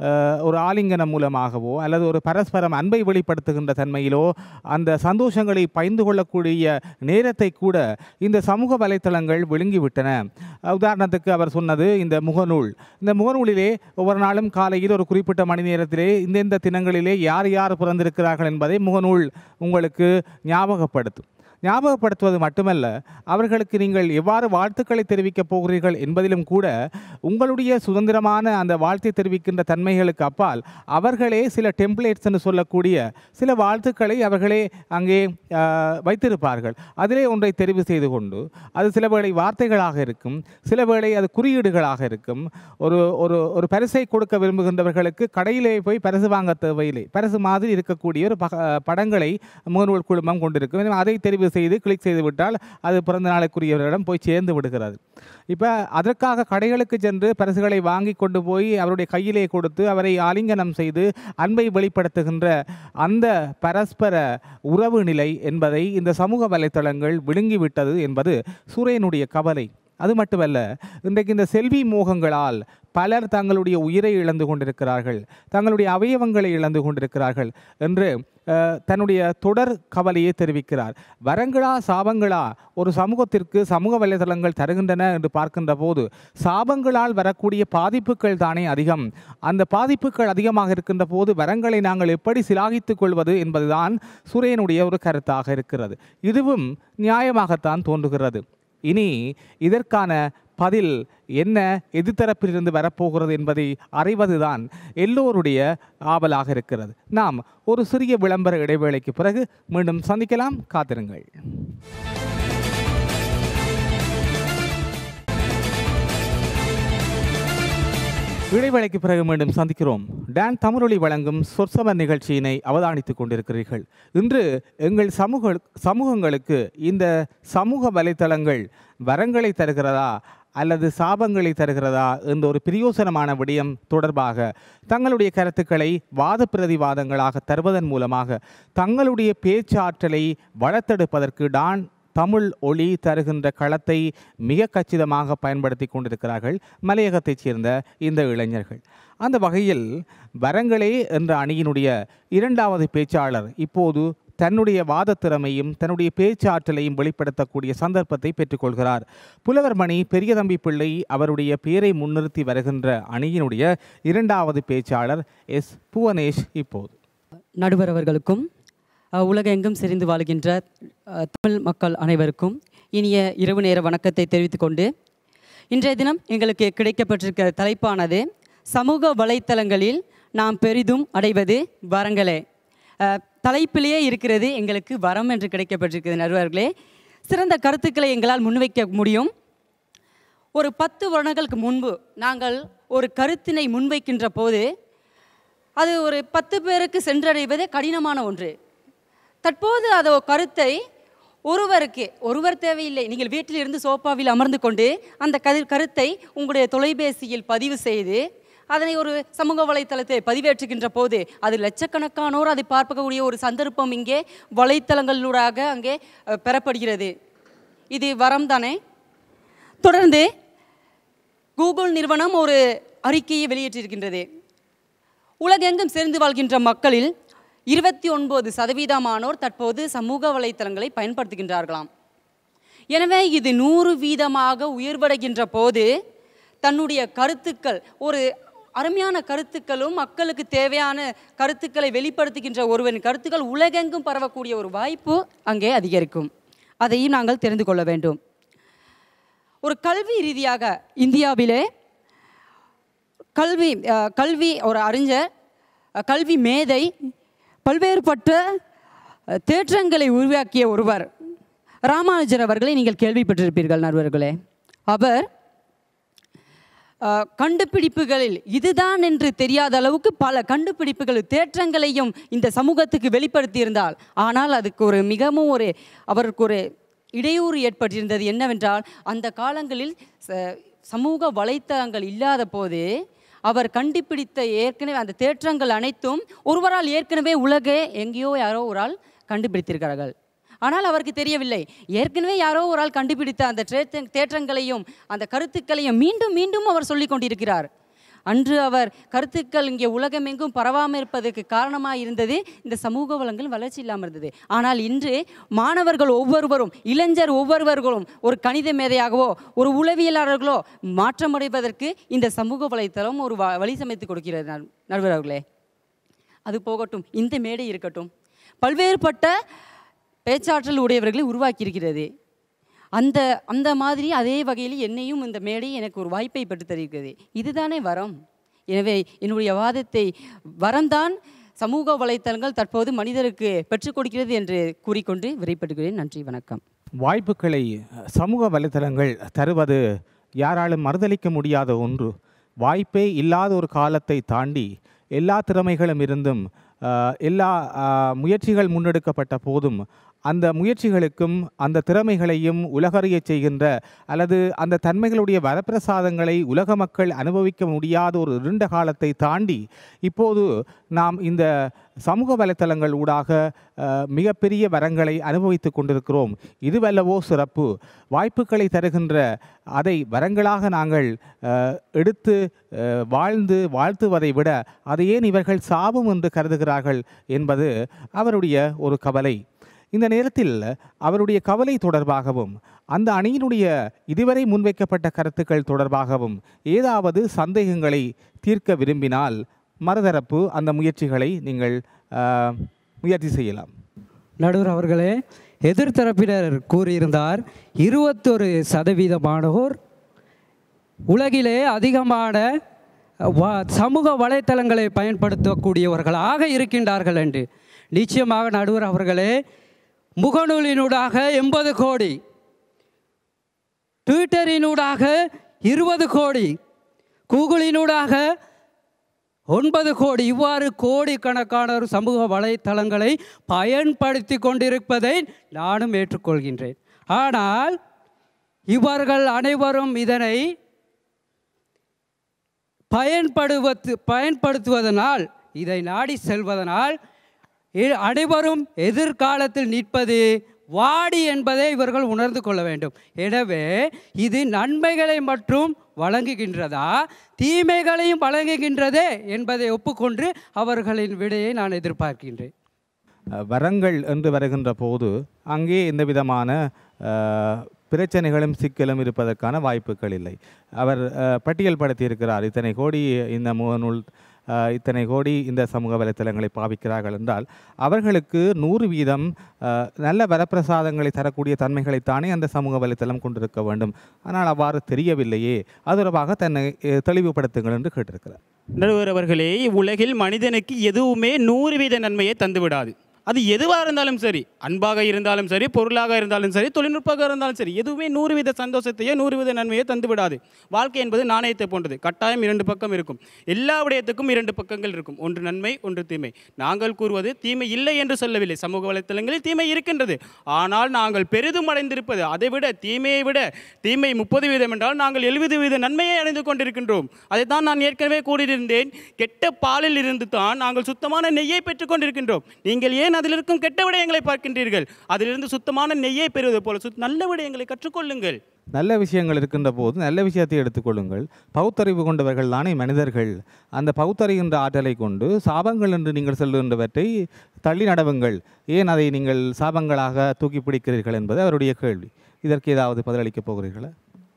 அஹ், ஒரு ஆலிங்கனம் மூலமாகவோ அல்லது ஒரு பரஸ்பரம் அன்பை வெளிப்படுத்துகின்ற தன்மையிலோ அந்த சந்தோஷங்களை பகிர்ந்து கொள்ளக்கூடிய நேரத்தை கூட இந்த சமூக வலைத்தளங்கள் விழுங்கிவிட்டன அஹ், உதாரணத்துக்கு அவர் சொன்னது இந்த முகநூல் இந்த முகநூலிலே ஒவ்வொரு நாளும் காலையில் ஒரு குறிப்பிட்ட மணி நேரத்திலே இந்தெந்த தினங்களிலே யார் யார் பிறந்திருக்கிறார்கள் என்பதை முகநூல் உங்களுக்கு ஞாபகப்படுத்தும் ஞாபகப்படுத்துவது மட்டுமல்ல அவர்களுக்கு நீங்கள் எவ்வாறு வாழ்த்துக்களை தெரிவிக்கப் போகிறீர்கள் என்பதிலும் கூட உங்களுடைய சுதந்திரமான அந்த வாழ்த்தை தெரிவிக்கின்ற தன்மைகளுக்கு அப்பால் அவர்களே சில டெம்ப்ளேட்ஸ் என்று சொல்லக்கூடிய சில வாழ்த்துக்களை அவர்களே அங்கே ஆஹ், வைத்திருப்பார்கள் அதிலே ஒன்றை தெரிவு செய்து கொண்டு அது சில வேளை வார்த்தைகளாக இருக்கும் சில வேளை அது குறியீடுகளாக இருக்கும் ஒரு ஒரு ஒரு பரிசை கொடுக்க விரும்புகின்றவர்களுக்கு கடையிலே போய் பரிசு வாங்க தேவையில்லை பரிசு மாதிரி இருக்கக்கூடிய ஒரு பக படங்களை முகநூல் குழுமம் கொண்டிருக்கும் எனவே அதை தெரிவு செய்து கிளிக் செய்து விட்டால் அது பிறந்த நாளுக்குரியவரிடம் போய் சேர்ந்து விடுகிறது இப்போ அதற்காக கடைகளுக்கு சென்று பரிசுகளை வாங்கி கொண்டு போய் அவருடைய கையிலே கொடுத்து அவரை ஆலிங்கனம் செய்து அன்பை வெளிப்படுத்துகின்ற அந்த பரஸ்பர உறவு நிலை என்பதை இந்த சமூக வலைத்தளங்கள் விழுங்கிவிட்டது என்பது சூரியனுடைய கவலை அது மட்டுமல்ல இன்றைக்கு இந்த செல்வி மோகங்களால் பலர் தங்களுடைய உயிரை இழந்து கொண்டிருக்கிறார்கள் தங்களுடைய அவயவங்களை இழந்து கொண்டிருக்கிறார்கள் என்று அஹ், தன்னுடைய தொடர் கவலையை தெரிவிக்கிறார் வரங்களா சாபங்களா ஒரு சமூகத்திற்கு சமூக வலைதளங்கள் தருகின்றன என்று பார்க்கின்ற போது சாபங்களால் வரக்கூடிய பாதிப்புகள் தானே அதிகம் அந்த பாதிப்புகள் அதிகமாக இருக்கின்ற போது வரங்களை நாங்கள் எப்படி சிலாகித்துக் கொள்வது என்பதுதான் சூரியனுடைய ஒரு கருத்தாக இருக்கிறது இதுவும் நியாயமாகத்தான் தோன்றுகிறது இனி இதற்கான பதில் என்ன எதிர்த்தரப்பிலிருந்து வரப்போகிறது என்பதை அறிவதுதான் எல்லோருடைய ஆவலாக இருக்கிறது நாம் ஒரு சிறிய விளம்பர இடைவேளைக்கு பிறகு மீண்டும் சந்திக்கலாம் காத்திருங்கள் இடைவேளைக்கு பிறகு மீண்டும் சந்திக்கிறோம் டான் தமிழொலி வழங்கும் சொற்சமர் நிகழ்ச்சியினை அவதானித்துக் கொண்டிருக்கிறீர்கள் இன்று எங்கள் சமூக சமூகங்களுக்கு இந்த சமூக வலைத்தளங்கள் வரங்களை தருகிறதா அல்லது சாபங்களை தருகிறதா என்ற ஒரு பிரயோசனமான விடயம் தொடர்பாக தங்களுடைய கருத்துக்களை வாத பிரதிவாதங்களாக தருவதன் மூலமாக தங்களுடைய பேச்சாற்றலை வளர்த்தெடுப்பதற்கு டான் தமிழ் ஒளி தருகின்ற களத்தை மிக கச்சிதமாக பயன்படுத்தி கொண்டிருக்கிறார்கள் மலையகத்தைச் சேர்ந்த இந்த இளைஞர்கள் அந்த வகையில் வரங்களே என்ற அணியினுடைய இரண்டாவது பேச்சாளர் இப்போது தன்னுடைய வாதத் திறமையும் தன்னுடைய பேச்சாற்றலையும் வெளிப்படுத்தக்கூடிய சந்தர்ப்பத்தை பெற்றுக்கொள்கிறார் புலவர் மணி பெரியதம்பி பிள்ளை அவருடைய பெயரை முன்னிறுத்தி வருகின்ற அணியினுடைய இரண்டாவது பேச்சாளர் எஸ் புவனேஷ் இப்போது நடுவர் அவர்களுக்கும் அஹ், உலகெங்கும் செறிந்து வாழ்கின்ற அஹ், தமிழ் மக்கள் அனைவருக்கும் இனிய இரவு நேர வணக்கத்தை தெரிவித்துக் கொண்டு இன்றைய தினம் எங்களுக்கு கிடைக்கப்பட்டிருக்கிற தலைப்பானது சமூக வலைத்தளங்களில் நாம் பெரிதும் அடைவது வரங்களே அஹ், தலைப்பிலேயே இருக்கிறது எங்களுக்கு வரம் என்று கிடைக்கப்பட்டிருக்கிறது நடுவர்களே சிறந்த கருத்துக்களை எங்களால் முன்வைக்க முடியும் ஒரு பத்து வருடங்களுக்கு முன்பு நாங்கள் ஒரு கருத்தினை முன்வைக்கின்ற போது அது ஒரு பத்து பேருக்கு சென்றடைவதே கடினமான ஒன்று தற்போது அது ஒரு கருத்தை ஒருவருக்கு ஒருவர் தேவையில்லை நீங்கள் வீட்டில் இருந்து சோஃபாவில் அமர்ந்து கொண்டு அந்த கரு கருத்தை உங்களுடைய தொலைபேசியில் பதிவு செய்து அதனை ஒரு சமூக வலைத்தளத்தை பதிவேற்றுகின்ற போது அது லட்சக்கணக்கானோர் அதை பார்க்கக்கூடிய ஒரு சந்தர்ப்பம் இங்கே வலைத்தளங்களூடாக அங்கே அஹ், பெறப்படுகிறது இது வரம் தானே தொடர்ந்து கூகுள் நிறுவனம் ஒரு அறிக்கையை வெளியிட்டிருக்கின்றது உலகெங்கும் சேர்ந்து வாழ்கின்ற மக்களில் இருபத்தி ஒன்பது சதவீதமானோர் தற்போது சமூக வலைத்தளங்களை பயன்படுத்துகின்றார்களாம் எனவே இது நூறு வீதமாக உயர்வடைகின்ற போது தன்னுடைய கருத்துக்கள் ஒரு அருமையான கருத்துக்களும் மக்களுக்கு தேவையான கருத்துக்களை வெளிப்படுத்துகின்ற ஒருவரின் கருத்துக்கள் உலகெங்கும் பரவக்கூடிய ஒரு வாய்ப்பு அங்கே அதிகரிக்கும் அதையும் நாங்கள் தெரிந்து கொள்ள வேண்டும் ஒரு கல்வி ரீதியாக இந்தியாவிலே கல்வி அஹ், கல்வி ஒரு அறிஞர் அஹ், கல்வி மேதை பல்வேறுபட்ட அஹ், தேற்றங்களை உருவாக்கிய ஒருவர் ராமானுஜர் அவர்களை நீங்கள் கேள்விப்பட்டிருப்பீர்கள் நண்பர்களே அவர் அஹ், கண்டுபிடிப்புகளில் இதுதான் என்று தெரியாத அளவுக்கு பல கண்டுபிடிப்புகள் தேற்றங்களையும் இந்த சமூகத்துக்கு வெளிப்படுத்தியிருந்தால் ஆனால் அதுக்கு ஒரு மிகவும் ஒரு அவருக்கு ஒரு இடையூறு ஏற்பட்டிருந்தது என்னவென்றால் அந்த காலங்களில் ச- சமூக வலைத்தளங்கள் இல்லாத போது அவர் கண்டுபிடித்த ஏற்கனவே அந்த தேற்றங்கள் அனைத்தும் ஒருவரால் ஏற்கனவே உலகே எங்கேயோ யாரோ ஒரு ஆள் கண்டுபிடித்திருக்கிறார்கள் ஆனால் அவருக்கு தெரியவில்லை ஏற்கனவே யாரோ ஒரு ஆள் கண்டுபிடித்த அந்த தேற்ற- தேற்றங்களையும் அந்த கருத்துக்களையும் மீண்டும் மீண்டும் அவர் சொல்லிக் கொண்டிருக்கிறார் அன்று அவர் கருத்துக்கள் இங்கே உலகமெங்கும் பரவாமல் இருப்பதற்கு காரணமாக இருந்தது இந்த சமூக வளங்கள் வளர்ச்சி இல்லாமல் இருந்தது ஆனால் இன்று மாணவர்கள் ஒவ்வொருவரும் இளைஞர் ஒவ்வொருவர்களும் ஒரு கணித மேதையாகவோ ஒரு உளவியலாளர்களோ மாற்றமடைவதற்கு இந்த சமூக வலைத்தளம் ஒரு வ- வழி சமைத்து கொடுக்கிறது நண்- நடுவர் அவர்களே அது போகட்டும் இந்த மேடை இருக்கட்டும் பல்வேறுபட்ட பேச்சாற்றல் உடையவர்களை உருவாக்கியிருக்கிறது அந்த அந்த மாதிரி அதே வகையில் என்னையும் இந்த மேடை எனக்கு ஒரு வாய்ப்பை பெற்று தருகிறது இதுதானே வரம் எனவே என்னுடைய வாதத்தை வரம்தான் சமூக வலைத்தளங்கள் தற்போது மனிதருக்கு பெற்றுக் கொடுக்கிறது என்று கூறிக்கொண்டு விரைப்பட்டுகிறேன் நன்றி வணக்கம் வாய்ப்புகளை சமூக வலைத்தளங்கள் தருவது யாராலும் மறுதலிக்க முடியாத ஒன்று வாய்ப்பே இல்லாத ஒரு காலத்தை தாண்டி எல்லா திறமைகளும் இருந்தும் ஆஹ், எல்லா ஆஹ், முயற்சிகள் முன்னெடுக்கப்பட்ட போதும் அந்த முயற்சிகளுக்கும் அந்த திறமைகளையும் உலகறியச் செய்கின்ற அல்லது அந்த தன்மைகளுடைய வரப்பிரசாதங்களை உலக மக்கள் அனுபவிக்க முடியாத ஒரு இருண்ட காலத்தை தாண்டி இப்போது நாம் இந்த சமூக வலைத்தளங்கள் ஊடாக அஹ், மிகப்பெரிய வரங்களை அனுபவித்துக் கொண்டிருக்கிறோம் இதுவல்லவோ சிறப்பு வாய்ப்புகளை தருகின்ற அதை வரங்களாக நாங்கள் அஹ், எடுத்து அஹ், வாழ்ந்து வாழ்த்துவதை விட அதை ஏன் இவர்கள் சாபம் என்று கருதுகிறார்கள் என்பது அவருடைய ஒரு கவலை இந்த நேரத்தில் அவருடைய கவலை தொடர்பாகவும் அந்த அணியினுடைய இதுவரை முன்வைக்கப்பட்ட கருத்துக்கள் தொடர்பாகவும் ஏதாவது சந்தேகங்களை தீர்க்க விரும்பினால் மறுதரப்பு அந்த முயற்சிகளை நீங்கள் ஆஹ், முயற்சி செய்யலாம் நடுவர் அவர்களே எதிர்த்தரப்பினர் கூறியிருந்தார் இருபத்தொரு சதவீதமானோர் உலகிலே அதிகமான வ- சமூக வலைத்தளங்களை பயன்படுத்தக்கூடியவர்களாக இருக்கின்றார்கள் என்று நிச்சயமாக நடுவர் அவர்களே முகநூலினூடாக எண்பது கோடி ட்விட்டரினூடாக இருபது கோடி கூகுளினூடாக ஒன்பது கோடி இவ்வாறு கோடிக்கணக்கான ஒரு சமூக வலைத்தளங்களை பயன்படுத்தி கொண்டிருப்பதை நானும் ஏற்றுக்கொள்கின்றேன் ஆனால் இவர்கள் அனைவரும் இதனை பயன்படுவது பயன்படுத்துவதனால் இதை நாடி செல்வதனால் இ- அனைவரும் எதிர்காலத்தில் நிற்பது வாடி என்பதை இவர்கள் உணர்ந்து கொள்ள வேண்டும் எனவே இது நன்மைகளை மட்டும் வழங்குகின்றதா தீமைகளையும் வழங்குகின்றதே என்பதை ஒப்புக்கொண்டு அவர்களின் விடையை நான் எதிர்பார்க்கின்றேன் அஹ், வரங்கள் என்று வருகின்ற போது அங்கே எந்த விதமான அஹ், பிரச்சனைகளும் சிக்கலும் இருப்பதற்கான வாய்ப்புகள் இல்லை அவர் அஹ், பட்டியல் படுத்தியிருக்கிறார் இத்தனை கோடி இந்த முகநூல் அஹ், இத்தனை கோடி இந்த சமூக வலைத்தளங்களை பாவிக்கிறார்கள் என்றால் அவர்களுக்கு நூறு வீதம் அஹ், நல்ல வரப்பிரசாதங்களை தரக்கூடிய தன்மைகளைத்தானே அந்த சமூக வலைத்தளம் கொண்டிருக்க வேண்டும் ஆனால் அவ்வாறு தெரியவில்லையே அது தொடர்பாக தன்னை அஹ், தெளிவுபடுத்துங்கள் என்று கேட்டிருக்கிறார் நடுவர் அவர்களே உலகில் மனிதனுக்கு எதுவுமே நூறு வீத நன்மையை தந்துவிடாது அது எதுவாக இருந்தாலும் சரி அன்பாக இருந்தாலும் சரி பொருளாக இருந்தாலும் சரி தொழில்நுட்பமாக இருந்தாலும் சரி எதுவுமே நூறு வீத சந்தோஷத்தையோ நூறு வீத நன்மையை தந்து விடாது வாழ்க்கை என்பது நாணயத்தை போன்றது கட்டாயம் இரண்டு பக்கம் இருக்கும் எல்லா விடயத்துக்கும் இரண்டு பக்கங்கள் இருக்கும் ஒன்று நன்மை ஒன்று தீமை நாங்கள் கூறுவது தீமை இல்லை என்று சொல்லவில்லை சமூக வலைத்தளங்களில் தீமை இருக்கின்றது ஆனால் நாங்கள் பெரிதும் அடைந்திருப்பது அதை விட தீமையை விட தீமை முப்பது வீதம் என்றால் நாங்கள் எழுபது வீத நன்மையை அடைந்து கொண்டிருக்கின்றோம் அதைத்தான் நான் ஏற்கனவே கூறியிருந்தேன் கெட்ட பாலில் இருந்து தான் நாங்கள் சுத்தமான நெய்யை பெற்றுக் கொண்டிருக்கின்றோம் நீங்கள் ஏன் அதில் இருக்கும் கெட்ட விடயங்களை பார்க்கின்றீர்கள் அதிலிருந்து சுத்தமான நெய்யை பெறுவது போல சுத் நல்ல விடயங்களை கற்றுக்கொள்ளுங்கள் நல்ல விஷயங்கள் இருக்கின்ற போது நல்ல விஷயத்தை எடுத்துக்கொள்ளுங்கள் பகுத்தறிவு கொண்டவர்கள் தானே மனிதர்கள் அந்த பகுத்தறிகின்ற ஆற்றலை கொண்டு சாபங்கள் என்று நீங்கள் சொல்லுகின்றவற்றை தள்ளி நடவுங்கள் ஏன் அதை நீங்கள் சாபங்களாக தூக்கி பிடிக்கிறீர்கள் என்பது அவருடைய கேள்வி இதற்கு ஏதாவது பதிலளிக்கப் போகிறீர்களா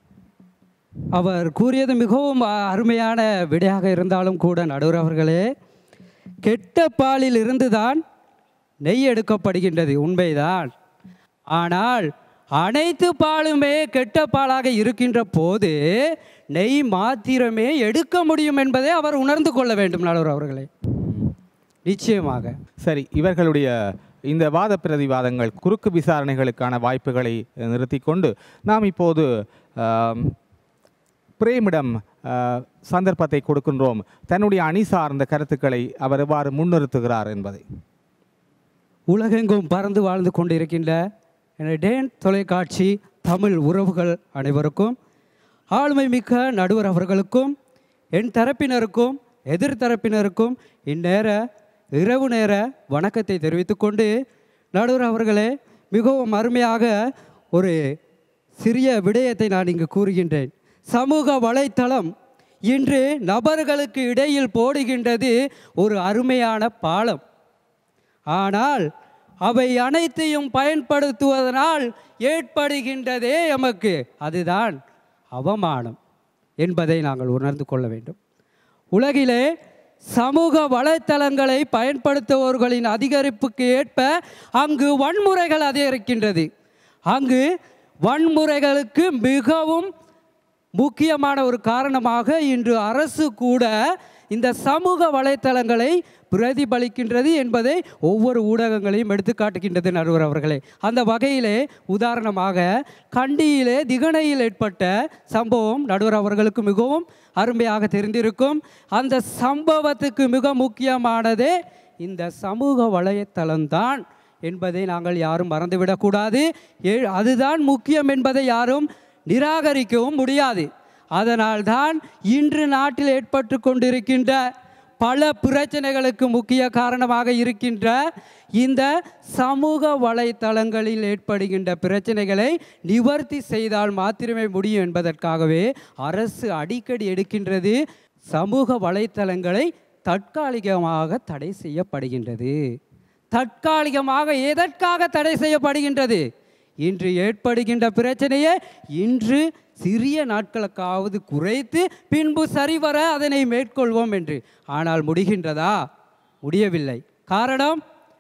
அவர் கூறியது மிகவும் அ- அருமையான விடையாக இருந்தாலும் கூட நடுவர் அவர்களே கெட்ட பாலில் இருந்துதான் நெய் எடுக்கப்படுகின்றது உண்மைதான் ஆனால் அனைத்து பாலுமே கெட்ட பாலாக இருக்கின்ற போது நெய் மாத்திரமே எடுக்க முடியும் என்பதை அவர் உணர்ந்து கொள்ள வேண்டும் நடுவர் அவர்களே நிச்சயமாக சரி இவர்களுடைய இந்த வாத பிரதிவாதங்கள் குறுக்கு விசாரணைகளுக்கான வாய்ப்புகளை நிறுத்தி கொண்டு நாம் இப்போது ஆம், பிரேமிடம் ஆ, சந்தர்ப்பத்தை கொடுக்கின்றோம் தன்னுடைய அணி சார்ந்த கருத்துக்களை அவர் எவ்வாறு முன்னிறுத்துகிறார் என்பதை உலகெங்கும் பறந்து வாழ்ந்து கொண்டிருக்கின்ற எனது டேன் தொலைக்காட்சி தமிழ் உறவுகள் அனைவருக்கும் ஆளுமை மிக்க நடுவர் அவர்களுக்கும் என் தரப்பினருக்கும் எதிர்த்தரப்பினருக்கும் இந்நேர இரவு நேர வணக்கத்தை தெரிவித்துக்கொண்டு நடுவர் அவர்களே மிகவும் அருமையாக ஒரு சிறிய விடயத்தை நான் இங்கு கூறுகின்றேன் சமூக வலைத்தளம் இன்று நபர்களுக்கு இடையில் போடுகின்றது ஒரு அருமையான பாலம் ஆனால் அவை அனைத்தையும் பயன்படுத்துவதனால் ஏற்படுகின்றதே எமக்கு அதுதான் அவமானம் என்பதை நாங்கள் உணர்ந்து கொள்ள வேண்டும் உலகிலே சமூக வலைத்தளங்களை பயன்படுத்துபவர்களின் அதிகரிப்புக்கு ஏற்ப அங்கு வன்முறைகள் அதிகரிக்கின்றது அங்கு வன்முறைகளுக்கு மிகவும் முக்கியமான ஒரு காரணமாக இன்று அரசு கூட இந்த சமூக வலைத்தளங்களை பிரதிபலிக்கின்றது என்பதை ஒவ்வொரு ஊடகங்களையும் எடுத்துக்காட்டுகின்றது நடுவர் அவர்களே அந்த வகையிலே உதாரணமாக கண்டியிலே திகனையில் ஏற்பட்ட சம்பவம் நடுவர் அவர்களுக்கு மிகவும் அருமையாக தெரிந்திருக்கும் அந்த சம்பவத்துக்கு மிக முக்கியமானதே இந்த சமூக வலைத்தளம்தான் என்பதை நாங்கள் யாரும் மறந்துவிடக்கூடாது ஏ- அதுதான் முக்கியம் என்பதை யாரும் நிராகரிக்கவும் முடியாது அதனால்தான் இன்று நாட்டில் ஏற்பட்டு கொண்டிருக்கின்ற பல பிரச்சனைகளுக்கு முக்கிய காரணமாக இருக்கின்ற இந்த சமூக வலைத்தளங்களில் ஏற்படுகின்ற பிரச்சனைகளை நிவர்த்தி செய்தால் மாத்திரமே முடியும் என்பதற்காகவே அரசு அடிக்கடி எடுக்கின்றது சமூக வலைத்தளங்களை தற்காலிகமாக தடை செய்யப்படுகின்றது தற்காலிகமாக எதற்காக தடை செய்யப்படுகின்றது இன்று ஏற்படுகின்ற பிரச்சனையை இன்று சிறிய நாட்களுக்காவது குறைத்து பின்பு சரிவர அதனை மேற்கொள்வோம் என்று ஆனால் முடிகின்றதா முடியவில்லை காரணம்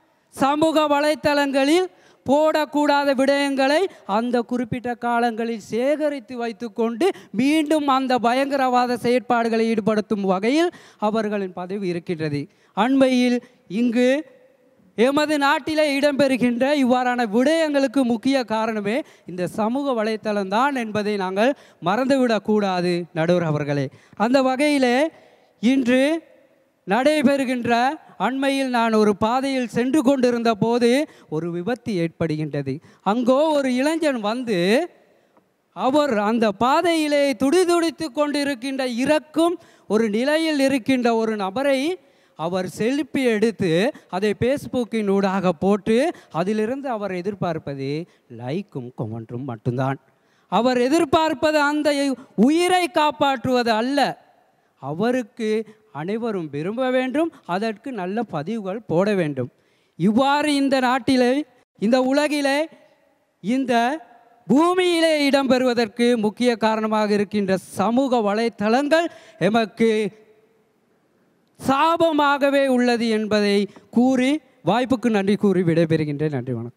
சமூக வலைத்தளங்களில் போடக்கூடாத விடயங்களை அந்த குறிப்பிட்ட காலங்களில் சேகரித்து வைத்துக்கொண்டு மீண்டும் அந்த பயங்கரவாத செயற்பாடுகளை ஈடுபடுத்தும் வகையில் அவர்களின் பதவி இருக்கின்றது அண்மையில் இங்கு எமது நாட்டிலே இடம்பெறுகின்ற இவ்வாறான விடயங்களுக்கு முக்கிய காரணமே இந்த சமூக வலைத்தளம் தான் என்பதை நாங்கள் மறந்துவிடக்கூடாது நடுவர் அவர்களே அந்த வகையிலே இன்று நடைபெறுகின்ற அண்மையில் நான் ஒரு பாதையில் சென்று கொண்டிருந்த போது ஒரு விபத்து ஏற்படுகின்றது அங்கோ ஒரு இளைஞன் வந்து அவர் அந்த பாதையிலே துடிதுடித்து கொண்டிருக்கின்ற இறக்கும் ஒரு நிலையில் இருக்கின்ற ஒரு நபரை அவர் செல்ஃபி எடுத்து அதை ஃபேஸ்புக்கின் ஊடாக போட்டு அதிலிருந்து அவர் எதிர்பார்ப்பது லைக்கும் கொமெண்ட்டும் மட்டும்தான் அவர் எதிர்பார்ப்பது அந்த உயிரை காப்பாற்றுவது அல்ல அவருக்கு அனைவரும் விரும்ப வேண்டும் அதற்கு நல்ல பதிவுகள் போட வேண்டும் இவ்வாறு இந்த நாட்டிலே இந்த உலகிலே இந்த பூமியிலே இடம்பெறுவதற்கு முக்கிய காரணமாக இருக்கின்ற சமூக வலைத்தளங்கள் எமக்கு சாபமாகவே உள்ளது என்பதை கூறி வாய்ப்புக்கு நன்றி கூறி விடைபெறுகின்றேன் நன்றி வணக்கம்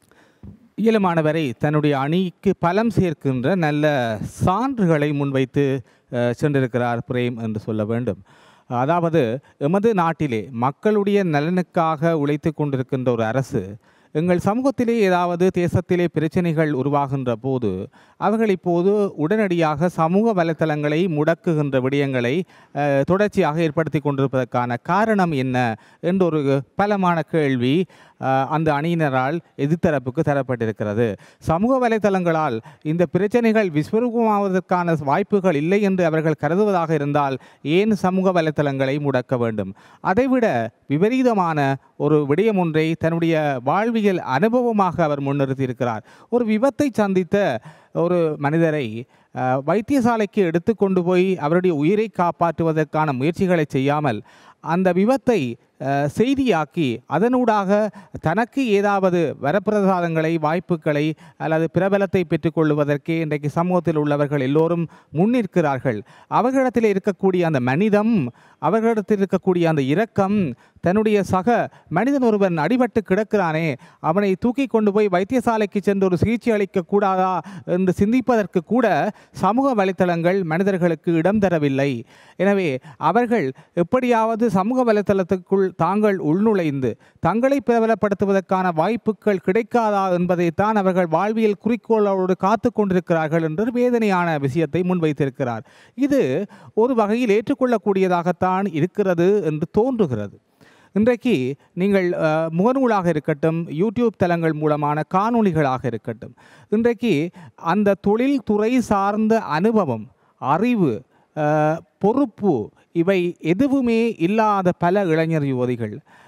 இயலுமானவரை தன்னுடைய அணிக்கு பலம் சேர்க்கின்ற நல்ல சான்றுகளை முன்வைத்து அஹ், சென்றிருக்கிறார் பிரேம் என்று சொல்ல வேண்டும் அதாவது எமது நாட்டிலே மக்களுடைய நலனுக்காக உழைத்து கொண்டிருக்கின்ற ஒரு அரசு எங்கள் சமூகத்திலே ஏதாவது தேசத்திலே பிரச்சனைகள் உருவாகின்ற போது அவர்கள் இப்போது உடனடியாக சமூக வலைத்தளங்களை முடக்குகின்ற விடயங்களை அஹ், தொடர்ச்சியாக ஏற்படுத்தி கொண்டிருப்பதற்கான காரணம் என்ன என்ற ஒரு பலமான கேள்வி அஹ், அந்த அணியினரால் எதிர்த்தரப்புக்கு தரப்பட்டிருக்கிறது சமூக வலைத்தளங்களால் இந்த பிரச்சனைகள் விஸ்வரூபமாவதற்கான வாய்ப்புகள் இல்லை என்று அவர்கள் கருதுவதாக இருந்தால் ஏன் சமூக வலைத்தளங்களை முடக்க வேண்டும் அதைவிட விபரீதமான ஒரு விடயம் ஒன்றை தன்னுடைய வாழ்வியல் அனுபவமாக அவர் முன்னிறுத்தியிருக்கிறார் ஒரு விபத்தை சந்தித்த ஒரு மனிதரை அஹ், வைத்தியசாலைக்கு எடுத்து கொண்டு போய் அவருடைய உயிரை காப்பாற்றுவதற்கான முயற்சிகளை செய்யாமல் அந்த விபத்தை அஹ், செய்தியாக்கி அதனூடாக தனக்கு ஏதாவது வரப்பிரசாதங்களை வாய்ப்புகளை அல்லது பிரபலத்தை பெற்றுக்கொள்வதற்கே இன்றைக்கு சமூகத்தில் உள்ளவர்கள் எல்லோரும் முன்னிற்கிறார்கள் அவர்களிடத்தில் இருக்கக்கூடிய அந்த மனிதம் அவர்களிடத்தில் இருக்கக்கூடிய அந்த இரக்கம் தன்னுடைய சக மனிதன் ஒருவன் அடிபட்டு கிடக்கிறானே அவனை தூக்கி கொண்டு போய் வைத்தியசாலைக்கு சென்று ஒரு சிகிச்சை அளிக்க கூடாதா என்று சிந்திப்பதற்கு கூட சமூக வலைத்தளங்கள் மனிதர்களுக்கு இடம் தரவில்லை எனவே அவர்கள் எப்படியாவது சமூக வலைத்தளத்துக்குள் தாங்கள் உள்நுழைந்து தங்களை பிரபலப்படுத்துவதற்கான வாய்ப்புகள் கிடைக்காதா என்பதைத்தான் அவர்கள் வாழ்வியல் குறிக்கோளோடு காத்து கொண்டிருக்கிறார்கள் என்று வேதனையான விஷயத்தை முன்வைத்திருக்கிறார் இது ஒரு வகையில் ஏற்றுக்கொள்ளக்கூடியதாகத்தான் இருக்கிறது என்று தோன்றுகிறது இன்றைக்கு நீங்கள் அஹ், முகநூலாக இருக்கட்டும் யூடியூப் தளங்கள் மூலமான காணொளிகளாக இருக்கட்டும் இன்றைக்கு அந்த தொழில்துறை சார்ந்த அனுபவம் அறிவு அஹ், பொறுப்பு இவை எதுவுமே இல்லாத பல இளைஞர் யுவதிகள்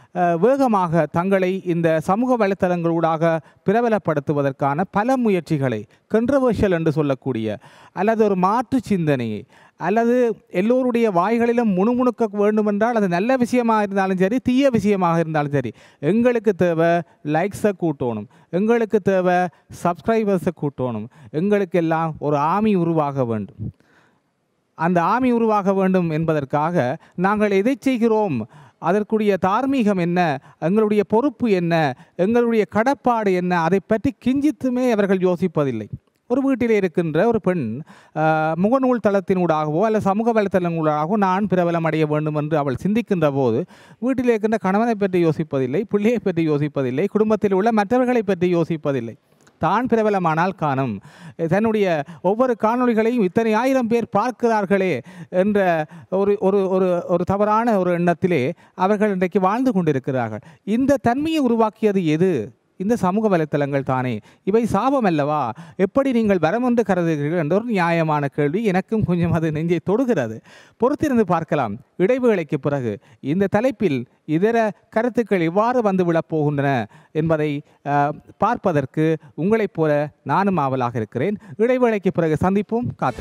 அஹ், வேகமாக தங்களை இந்த சமூக வலைத்தளங்களூடாக பிரபலப்படுத்துவதற்கான பல முயற்சிகளை கண்ட்ரவர்ஷியல் என்று சொல்லக்கூடிய அல்லது ஒரு மாற்று சிந்தனையை அல்லது எல்லோருடைய வாய்களிலும் முணுமுணுக்க வேண்டுமென்றால் அது நல்ல விஷயமாக இருந்தாலும் சரி தீய விஷயமாக இருந்தாலும் சரி எங்களுக்கு தேவை லைக்ஸை கூட்டணும் எங்களுக்கு தேவை சப்ஸ்கிரைபர்ஸை கூட்டணும் எங்களுக்கெல்லாம் ஒரு ஆமி உருவாக வேண்டும் அந்த ஆமி உருவாக வேண்டும் என்பதற்காக நாங்கள் எதை செய்கிறோம் அதற்குரிய தார்மீகம் என்ன எங்களுடைய பொறுப்பு என்ன எங்களுடைய கடப்பாடு என்ன அதை பற்றி கிஞ்சித்துமே அவர்கள் யோசிப்பதில்லை ஒரு வீட்டிலே இருக்கின்ற ஒரு பெண் ஆஹ், முகநூல் தளத்தினூடாகவோ அல்ல சமூக வலைத்தளங்களூடாகவோ நான் பிரபலம் அடைய வேண்டும் என்று அவள் சிந்திக்கின்ற போது வீட்டில் இருக்கின்ற கணவனை பற்றி யோசிப்பதில்லை பிள்ளையை பற்றி யோசிப்பதில்லை குடும்பத்தில் உள்ள மற்றவர்களை பற்றி யோசிப்பதில்லை தான் பிரபலமானால் காணும் தன்னுடைய ஒவ்வொரு காணொளிகளையும் இத்தனை ஆயிரம் பேர் பார்க்கிறார்களே என்ற ஒரு ஒரு ஒரு ஒரு தவறான ஒரு எண்ணத்திலே அவர்கள் இன்றைக்கு வாழ்ந்து கொண்டிருக்கிறார்கள் இந்த தன்மையை உருவாக்கியது எது இந்த சமூக வலைத்தளங்கள் தானே இவை சாபம் அல்லவா எப்படி நீங்கள் வரமென்று கருதுகிறீர்கள் என்ற ஒரு நியாயமான கேள்வி எனக்கும் கொஞ்சம் அது நெஞ்சை தொடுகிறது பொறுத்திருந்து பார்க்கலாம் இடைவேளைக்கு பிறகு இந்த தலைப்பில் இதர கருத்துக்கள் எவ்வாறு வந்து விழப் போகின்றன என்பதை அஹ், பார்ப்பதற்கு உங்களைப் போல நானும் ஆவலாக இருக்கிறேன் இடைவேளைக்கு பிறகு சந்திப்போம் காத்து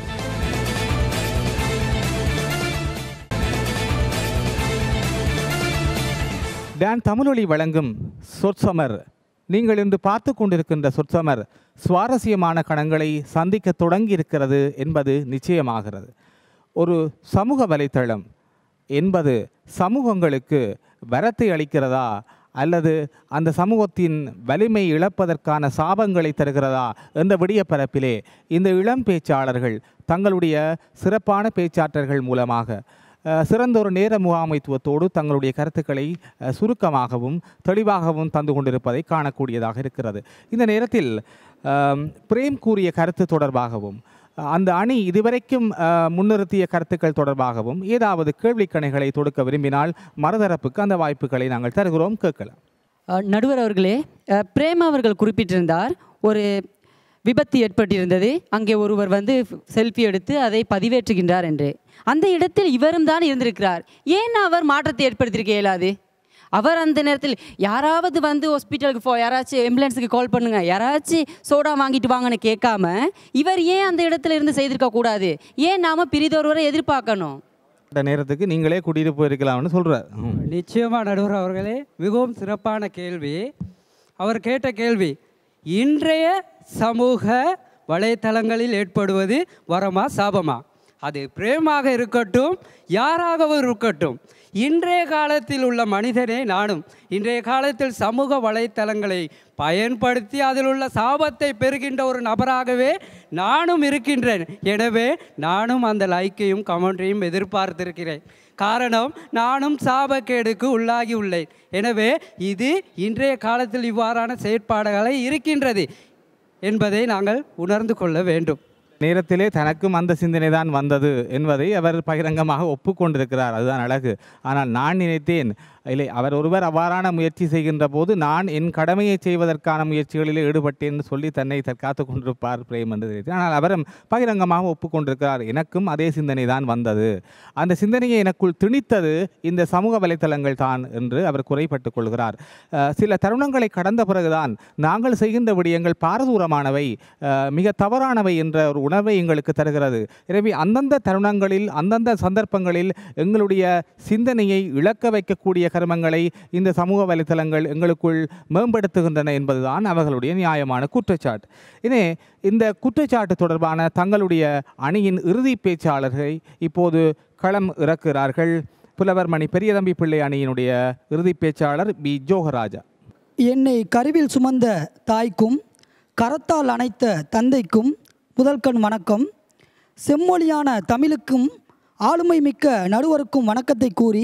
டான் தமிழொலி வழங்கும் சொற்சமர் நீங்கள் இன்று பார்த்து கொண்டிருக்கின்ற சொற்சமர் சுவாரஸ்யமான கணங்களை சந்திக்க தொடங்கி இருக்கிறது என்பது நிச்சயமாகிறது ஒரு சமூக வலைத்தளம் என்பது சமூகங்களுக்கு வரத்தை அளிக்கிறதா அல்லது அந்த சமூகத்தின் வலிமை இழப்பதற்கான சாபங்களை தருகிறதா என்ற விடிய பரப்பிலே இந்த இளம் பேச்சாளர்கள் தங்களுடைய சிறப்பான பேச்சாற்றல்கள் மூலமாக அஹ், சிறந்த ஒரு நேர முகாமைத்துவத்தோடு தங்களுடைய கருத்துக்களை அஹ், சுருக்கமாகவும் தெளிவாகவும் தந்து கொண்டிருப்பதை காணக்கூடியதாக இருக்கிறது இந்த நேரத்தில் ஆம், பிரேம் கூறிய கருத்து தொடர்பாகவும் அஹ், அந்த அணி இதுவரைக்கும் அஹ், முன்னிறுத்திய கருத்துக்கள் தொடர்பாகவும் ஏதாவது கேள்விக்கணைகளை தொடுக்க விரும்பினால் மறுதரப்புக்கு அந்த வாய்ப்புகளை நாங்கள் தருகிறோம் கேட்கலாம் அஹ், நடுவர் அவர்களே அஹ், பிரேம் அவர்கள் குறிப்பிட்டிருந்தார் ஒரு விபத்து ஏற்பட்டிருந்தது அங்கே ஒருவர் வந்து செல்ஃபி எடுத்து அதை பதிவேற்றுகின்றார் என்று அந்த இடத்தில் இவரும் தான் இருந்திருக்கிறார் ஏன் அவர் மாற்றத்தை ஏற்படுத்தியிருக்க இயலாது அவர் அந்த நேரத்தில் யாராவது வந்து ஹாஸ்பிட்டலுக்கு போ யாராச்சும் ஆம்புலன்ஸுக்கு கால் பண்ணுங்க யாராச்சும் சோடா வாங்கிட்டு வாங்கன்னு கேட்காம இவர் ஏன் அந்த இடத்துல இருந்து செய்திருக்க கூடாது ஏன் நாம பிரிதொருவரை எதிர்பார்க்கணும் இந்த நேரத்துக்கு நீங்களே கூட்டிகிட்டு போயிருக்கலாம்னு சொல்கிறார் நிச்சயமா நடுவர் அவர்களே மிகவும் சிறப்பான கேள்வி அவர் கேட்ட கேள்வி இன்றைய சமூக வலைத்தளங்களில் ஏற்படுவது வரமா சாபமா அது பிரேமாக இருக்கட்டும் யாராகவும் இருக்கட்டும் இன்றைய காலத்தில் உள்ள மனிதனே நானும் இன்றைய காலத்தில் சமூக வலைத்தளங்களை பயன்படுத்தி அதில் உள்ள சாபத்தை பெறுகின்ற ஒரு நபராகவே நானும் இருக்கின்றேன் எனவே நானும் அந்த லைக்கையும் கமெண்ட்டையும் எதிர்பார்த்திருக்கிறேன் காரணம் நானும் சாபக்கேடுக்கு உள்ளாகி உள்ளேன் எனவே இது இன்றைய காலத்தில் இவ்வாறான செயற்பாடுகளை இருக்கின்றது என்பதை நாங்கள் உணர்ந்து கொள்ள வேண்டும் நேரத்திலே தனக்கும் அந்த சிந்தனை தான் வந்தது என்பதை அவர் பகிரங்கமாக ஒப்புக்கொண்டிருக்கிறார் அதுதான் அழகு ஆனால் நான் நினைத்தேன் இல்லை அவர் ஒருவர் அவ்வாறான முயற்சி செய்கின்ற போது நான் என் கடமையை செய்வதற்கான முயற்சிகளில் ஈடுபட்டேன் என்று சொல்லி தன்னை தற்காத்து கொண்டிருப்பார் பிரேம் என்று நினைத்தேன் ஆனால் அவரும் பகிரங்கமாக ஒப்புக்கொண்டிருக்கிறார் எனக்கும் அதே சிந்தனை தான் வந்தது அந்த சிந்தனையை எனக்குள் திணித்தது இந்த சமூக வலைத்தளங்கள் தான் என்று அவர் குறைப்பட்டுக் கொள்கிறார் அஹ், சில தருணங்களை கடந்த பிறகுதான் நாங்கள் செய்கின்ற விடயங்கள் பாரதூரமானவை அஹ், மிக தவறானவை என்ற ஒரு உணர்வை எங்களுக்கு தருகிறது எனவே அந்தந்த தருணங்களில் அந்தந்த சந்தர்ப்பங்களில் எங்களுடைய சிந்தனையை இழக்க வைக்கக்கூடிய கர்மங்களை இந்த சமூக வலைத்தளங்கள் எங்களுக்குள் மேம்படுத்துகின்றன என்பதுதான் அவர்களுடைய நியாயமான குற்றச்சாட்டு இனே இந்த குற்றச்சாட்டு தொடர்பான தங்களுடைய அணியின் இறுதி பேச்சாளர்களை இப்போது களம் இறக்குகிறார்கள் புலவர் மணி பெரியதம்பி பிள்ளை அணியினுடைய இறுதி பேச்சாளர் பி ஜோகராஜா என்னை கருவில் சுமந்த தாய்க்கும் கரத்தால் அணைத்த தந்தைக்கும் முதல்கண் வணக்கம் செம்மொழியான தமிழுக்கும் ஆளுமை மிக்க நடுவருக்கும் வணக்கத்தை கூறி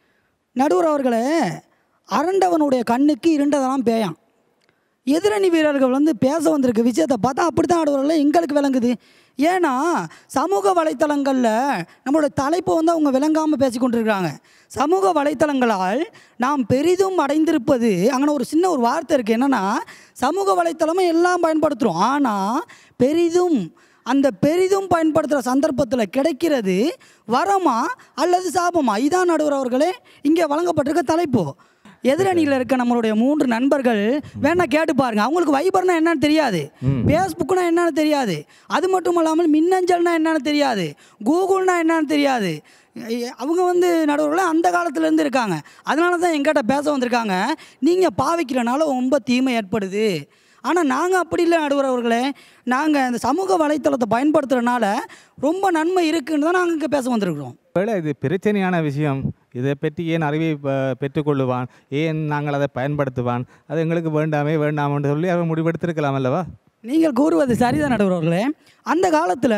நடுவர் அவர்களே அரண்டவனுடைய கண்ணுக்கு இருண்டதெல்லாம் பேயாம் எதிரணி வீரர்கள் வந்து பேச வந்திருக்க விஷயத்தை பார்த்தா அப்படி தான் ஆடுவார்கள் எங்களுக்கு விளங்குது ஏன்னா சமூக வலைத்தளங்களில் நம்மளுடைய தலைப்பு வந்து அவங்க விளங்காமல் பேசி கொண்டிருக்கிறாங்க சமூக வலைத்தளங்களால் நாம் பெரிதும் அடைந்திருப்பது அங்கே ஒரு சின்ன ஒரு வார்த்தை இருக்குது என்னென்னா சமூக வலைத்தளமும் எல்லாம் பயன்படுத்துகிறோம் ஆனால் பெரிதும் அந்த பெரிதும் பயன்படுத்துகிற சந்தர்ப்பத்தில் கிடைக்கிறது வரமா அல்லது சாபமா இதான் நடுவர் அவர்களே இங்கே வழங்கப்பட்டிருக்க தலைப்பு எதிரணியில் இருக்க நம்மளுடைய மூன்று நண்பர்கள் வேணா கேட்டு பாருங்க அவங்களுக்கு வைபர்னா என்னன்னு தெரியாது ஃபேஸ்புக்னா என்னன்னு தெரியாது அது மட்டும் இல்லாமல் மின்னஞ்சல்னா என்னன்னு தெரியாது கூகுள்னா என்னன்னு தெரியாது எ- அவங்க வந்து நடுவர்கள் அந்த காலத்துலேருந்து இருக்காங்க அதனால தான் எங்கிட்ட பேச வந்திருக்காங்க நீங்கள் பாவிக்கிறனால ரொம்ப தீமை ஏற்படுது ஆனால் நாங்கள் அப்படி இல்லை நடுவர் அவர்களே நாங்கள் இந்த சமூக வலைத்தளத்தை பயன்படுத்துகிறனால ரொம்ப நன்மை இருக்குன்னு தான் நாங்கள் இங்கே பேச வந்திருக்கிறோம் ஒருவேளை இது பிரச்சனையான விஷயம் இதை பற்றி ஏன் அறிவை ப- பெற்றுக்கொள்ளுவான் ஏன் நாங்கள் அதை பயன்படுத்துவான் அது எங்களுக்கு வேண்டாமே வேண்டாமென்று சொல்லி அவன் முடிவெடுத்திருக்கலாம் அல்லவா நீங்கள் கூறுவது சரிதான் நடுவர்களே அந்த காலத்தில்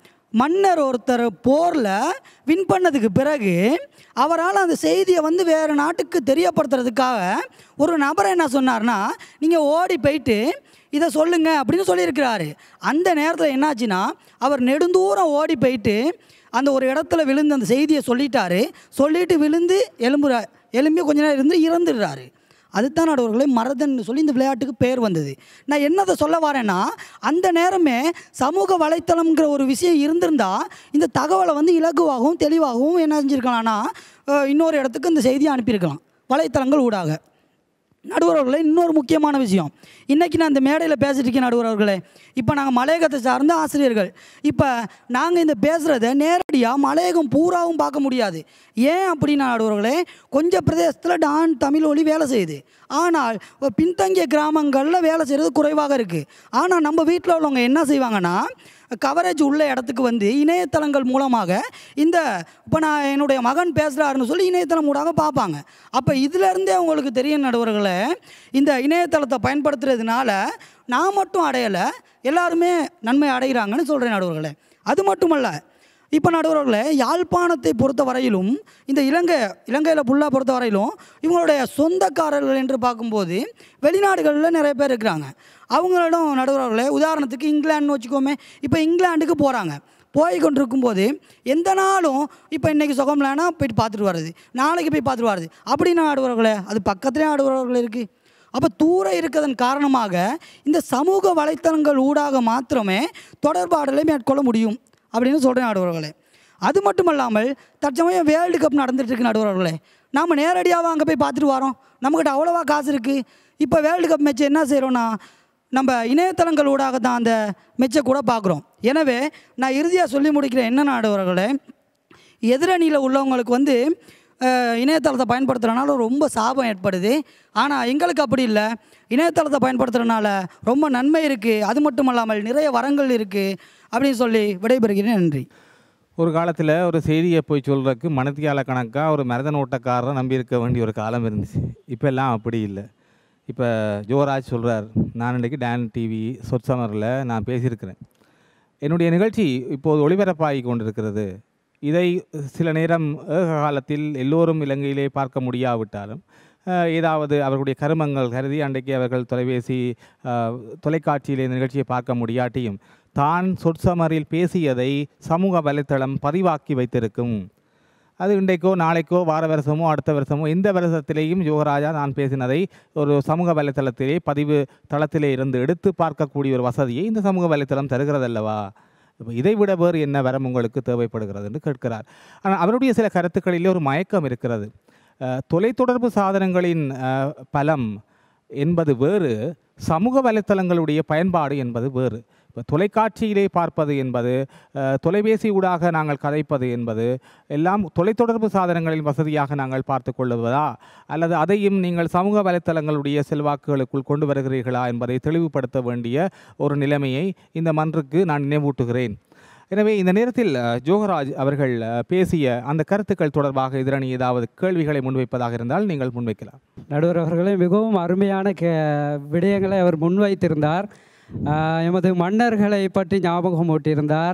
மன்னர் ஒருத்தர் போரில் வின் பண்ணதுக்கு பிறகு அவரால் அந்த செய்தியை வந்து வேறு நாட்டுக்கு தெரியப்படுத்துறதுக்காக ஒரு நபர் என்ன சொன்னார்னா நீங்கள் ஓடி போயிட்டு இதை சொல்லுங்க அப்படின்னு சொல்லியிருக்கிறாரு அந்த நேரத்தில் என்னாச்சுன்னா அவர் நெடுந்தூரம் ஓடி போயிட்டு அந்த ஒரு இடத்துல விழுந்து அந்த செய்தியை சொல்லிட்டாரு சொல்லிட்டு விழுந்து எலும்புற எலும்பி கொஞ்ச நேரம் இருந்து இறந்துடுறாரு அதுதான் நடுவர்களே மரதன் சொல்லி இந்த விளையாட்டுக்கு பேர் வந்தது நான் என்னதை சொல்ல வரேன்னா அந்த நேரமே சமூக வலைத்தளம்ங்கிற ஒரு விஷயம் இருந்திருந்தா இந்த தகவலை வந்து இலகுவாகவும் தெளிவாகவும் என்ன செஞ்சுருக்கலாம்னா அஹ், இன்னொரு இடத்துக்கு இந்த செய்தியை அனுப்பியிருக்கலாம் வலைத்தளங்கள் ஊடாக நடுவர்களே இன்னொரு முக்கியமான விஷயம் இன்றைக்கி நான் இந்த மேடையில் பேசிட்டு இருக்கேன் நடுவர்களே இப்போ நாங்கள் மலையகத்தை சார்ந்த ஆசிரியர்கள் இப்போ நாங்கள் இந்த பேசுகிறத நேரடியாக மலையகம் பூராவும் பார்க்க முடியாது ஏன் அப்படின்னா நடுவர்களே கொஞ்சம் பிரதேசத்தில் டான் தமிழ் ஒலி வேலை செய்யுது ஆனால் ஒரு பின்தங்கிய கிராமங்களில் வேலை செய்கிறது குறைவாக இருக்குது ஆனால் நம்ம வீட்டில் உள்ளவங்க என்ன செய்வாங்கன்னா கவரேஜ் உள்ள இடத்துக்கு வந்து இணையதளங்கள் மூலமாக இந்த இப்போ நான் என்னுடைய மகன் பேசுகிறாருன்னு சொல்லி இணையதளம் ஊடாக பார்ப்பாங்க அப்போ இதிலேருந்தே உங்களுக்கு தெரியும் நடுவர்களே இந்த இணையதளத்தை பயன்படுத்துறதுனால நான் மட்டும் அடையலை எல்லாருமே நன்மை அடைகிறாங்கன்னு சொல்கிறேன் நடுவர்களே அது மட்டுமல்ல இப்போ நடுவர்களே யாழ்ப்பாணத்தை பொறுத்த வரையிலும் இந்த இலங்கை இலங்கையில் ஃபுல்லாக பொறுத்த வரையிலும் இவங்களுடைய சொந்தக்காரர்கள் என்று பார்க்கும்போது வெளிநாடுகளில் நிறைய பேர் இருக்கிறாங்க அவங்களிடம் நடுவர்களே உதாரணத்துக்கு இங்கிலாந்துன்னு வச்சுக்கோமே இப்போ இங்கிலாந்துக்கு போகிறாங்க போய் கொண்டிருக்கும்போது எந்த நாளும் இப்போ இன்றைக்கி சுகம்லனா போயிட்டு பார்த்துட்டு வர்றது நாளைக்கு போய் பார்த்துட்டு வர்றது அப்படின்னு நடுவர்களே அது பக்கத்துலேயே நடுவர்கள் இருக்குது அப்போ தூர இருக்கிறதன் காரணமாக இந்த சமூக வலைத்தளங்கள் ஊடாக மாத்திரமே தொடர்பாடலை மேற்கொள்ள முடியும் அப்படின்னு சொல்கிறேன் நடுவர்களே அது மட்டும் இல்லாமல் தற்சமயம் வேர்ல்டு கப் நடந்துட்டு இருக்கு நடுவர்களே நாம் நேரடியாக அங்கே போய் பார்த்துட்டு வரோம் நம்மக்கிட்ட அவ்வளோவா காசு இருக்குது இப்போ வேர்ல்டு கப் மேட்ச் என்ன செய்கிறோன்னா நம்ம இணையதளங்கள் ஊடாக தான் அந்த மெச்சை கூட பார்க்குறோம் எனவே நான் இறுதியாக சொல்லி முடிக்கிறேன் என்ன நடுவர்களே எதிரணியில் உள்ளவங்களுக்கு வந்து அஹ், இணையதளத்தை பயன்படுத்துகிறனால ரொம்ப சாபம் ஏற்படுது ஆனால் எங்களுக்கு அப்படி இல்லை இணையதளத்தை பயன்படுத்துகிறனால ரொம்ப நன்மை இருக்குது அது மட்டும் இல்லாமல் நிறைய வரங்கள் இருக்குது அப்படின்னு சொல்லி விடைபெறுகிறேன் நன்றி ஒரு காலத்தில் ஒரு செய்தியை போய் சொல்கிறதுக்கு மனத்தியால கணக்காக ஒரு மரதன் ஓட்டக்காரரை நம்பி இருக்க வேண்டிய ஒரு காலம் இருந்துச்சு இப்போ எல்லாம் அப்படி இல்லை இப்போ ஜோராஜ் சொல்கிறார் நான் இன்றைக்கி டான் டிவி சொற்சமரில் நான் பேசியிருக்கிறேன் என்னுடைய நிகழ்ச்சி இப்போது ஒளிபரப்பாகி கொண்டிருக்கிறது இதை சில நேரம் ஏக காலத்தில் எல்லோரும் இலங்கையிலே பார்க்க முடியாவிட்டாலும் அஹ், ஏதாவது அவர்களுடைய கருமங்கள் கருதி அன்றைக்கு அவர்கள் தொலைபேசி அஹ், தொலைக்காட்சியிலே இந்த நிகழ்ச்சியை பார்க்க முடியாட்டியும் தான் சொற்சமரில் பேசியதை சமூக வலைத்தளம் பதிவாக்கி வைத்திருக்கும் அது இன்றைக்கோ நாளைக்கோ வார வருஷமோ அடுத்த வருஷமோ எந்த வருஷத்திலேயும் யோகராஜா நான் பேசினதை ஒரு சமூக வலைத்தளத்திலே பதிவு தளத்திலே இருந்து எடுத்து பார்க்கக்கூடிய ஒரு வசதியை இந்த சமூக வலைத்தளம் தருகிறதல்லவா இப்போ இதை விட வேறு என்ன வரம் உங்களுக்கு தேவைப்படுகிறது என்று கேட்கிறார் ஆனால் அவருடைய சில கருத்துக்களிலே ஒரு மயக்கம் இருக்கிறது அஹ், தொலைத்தொடர்பு சாதனங்களின் அஹ், பலம் என்பது வேறு சமூக வலைத்தளங்களுடைய பயன்பாடு என்பது வேறு இப்போ தொலைக்காட்சியிலே பார்ப்பது என்பது அஹ், தொலைபேசி ஊடாக நாங்கள் கதைப்பது என்பது எல்லாம் தொலைத்தொடர்பு சாதனங்களின் வசதியாக நாங்கள் பார்த்து கொள்வதா அல்லது அதையும் நீங்கள் சமூக வலைத்தளங்களுடைய செல்வாக்குகளுக்குள் கொண்டு வருகிறீர்களா என்பதை தெளிவுபடுத்த வேண்டிய ஒரு நிலைமையை இந்த மன்றுக்கு நான் நினைவூட்டுகிறேன் எனவே இந்த நேரத்தில் அஹ், ஜோகராஜ் அவர்கள் அஹ், பேசிய அந்த கருத்துக்கள் தொடர்பாக எதிரணி ஏதாவது கேள்விகளை முன்வைப்பதாக இருந்தால் நீங்கள் முன்வைக்கலாம் நடுவர் அவர்களே மிகவும் அருமையான கே விடயங்களை அவர் முன்வைத்திருந்தார் ஆஹ் எமது மன்னர்களை பற்றி ஞாபகம் ஊட்டியிருந்தார்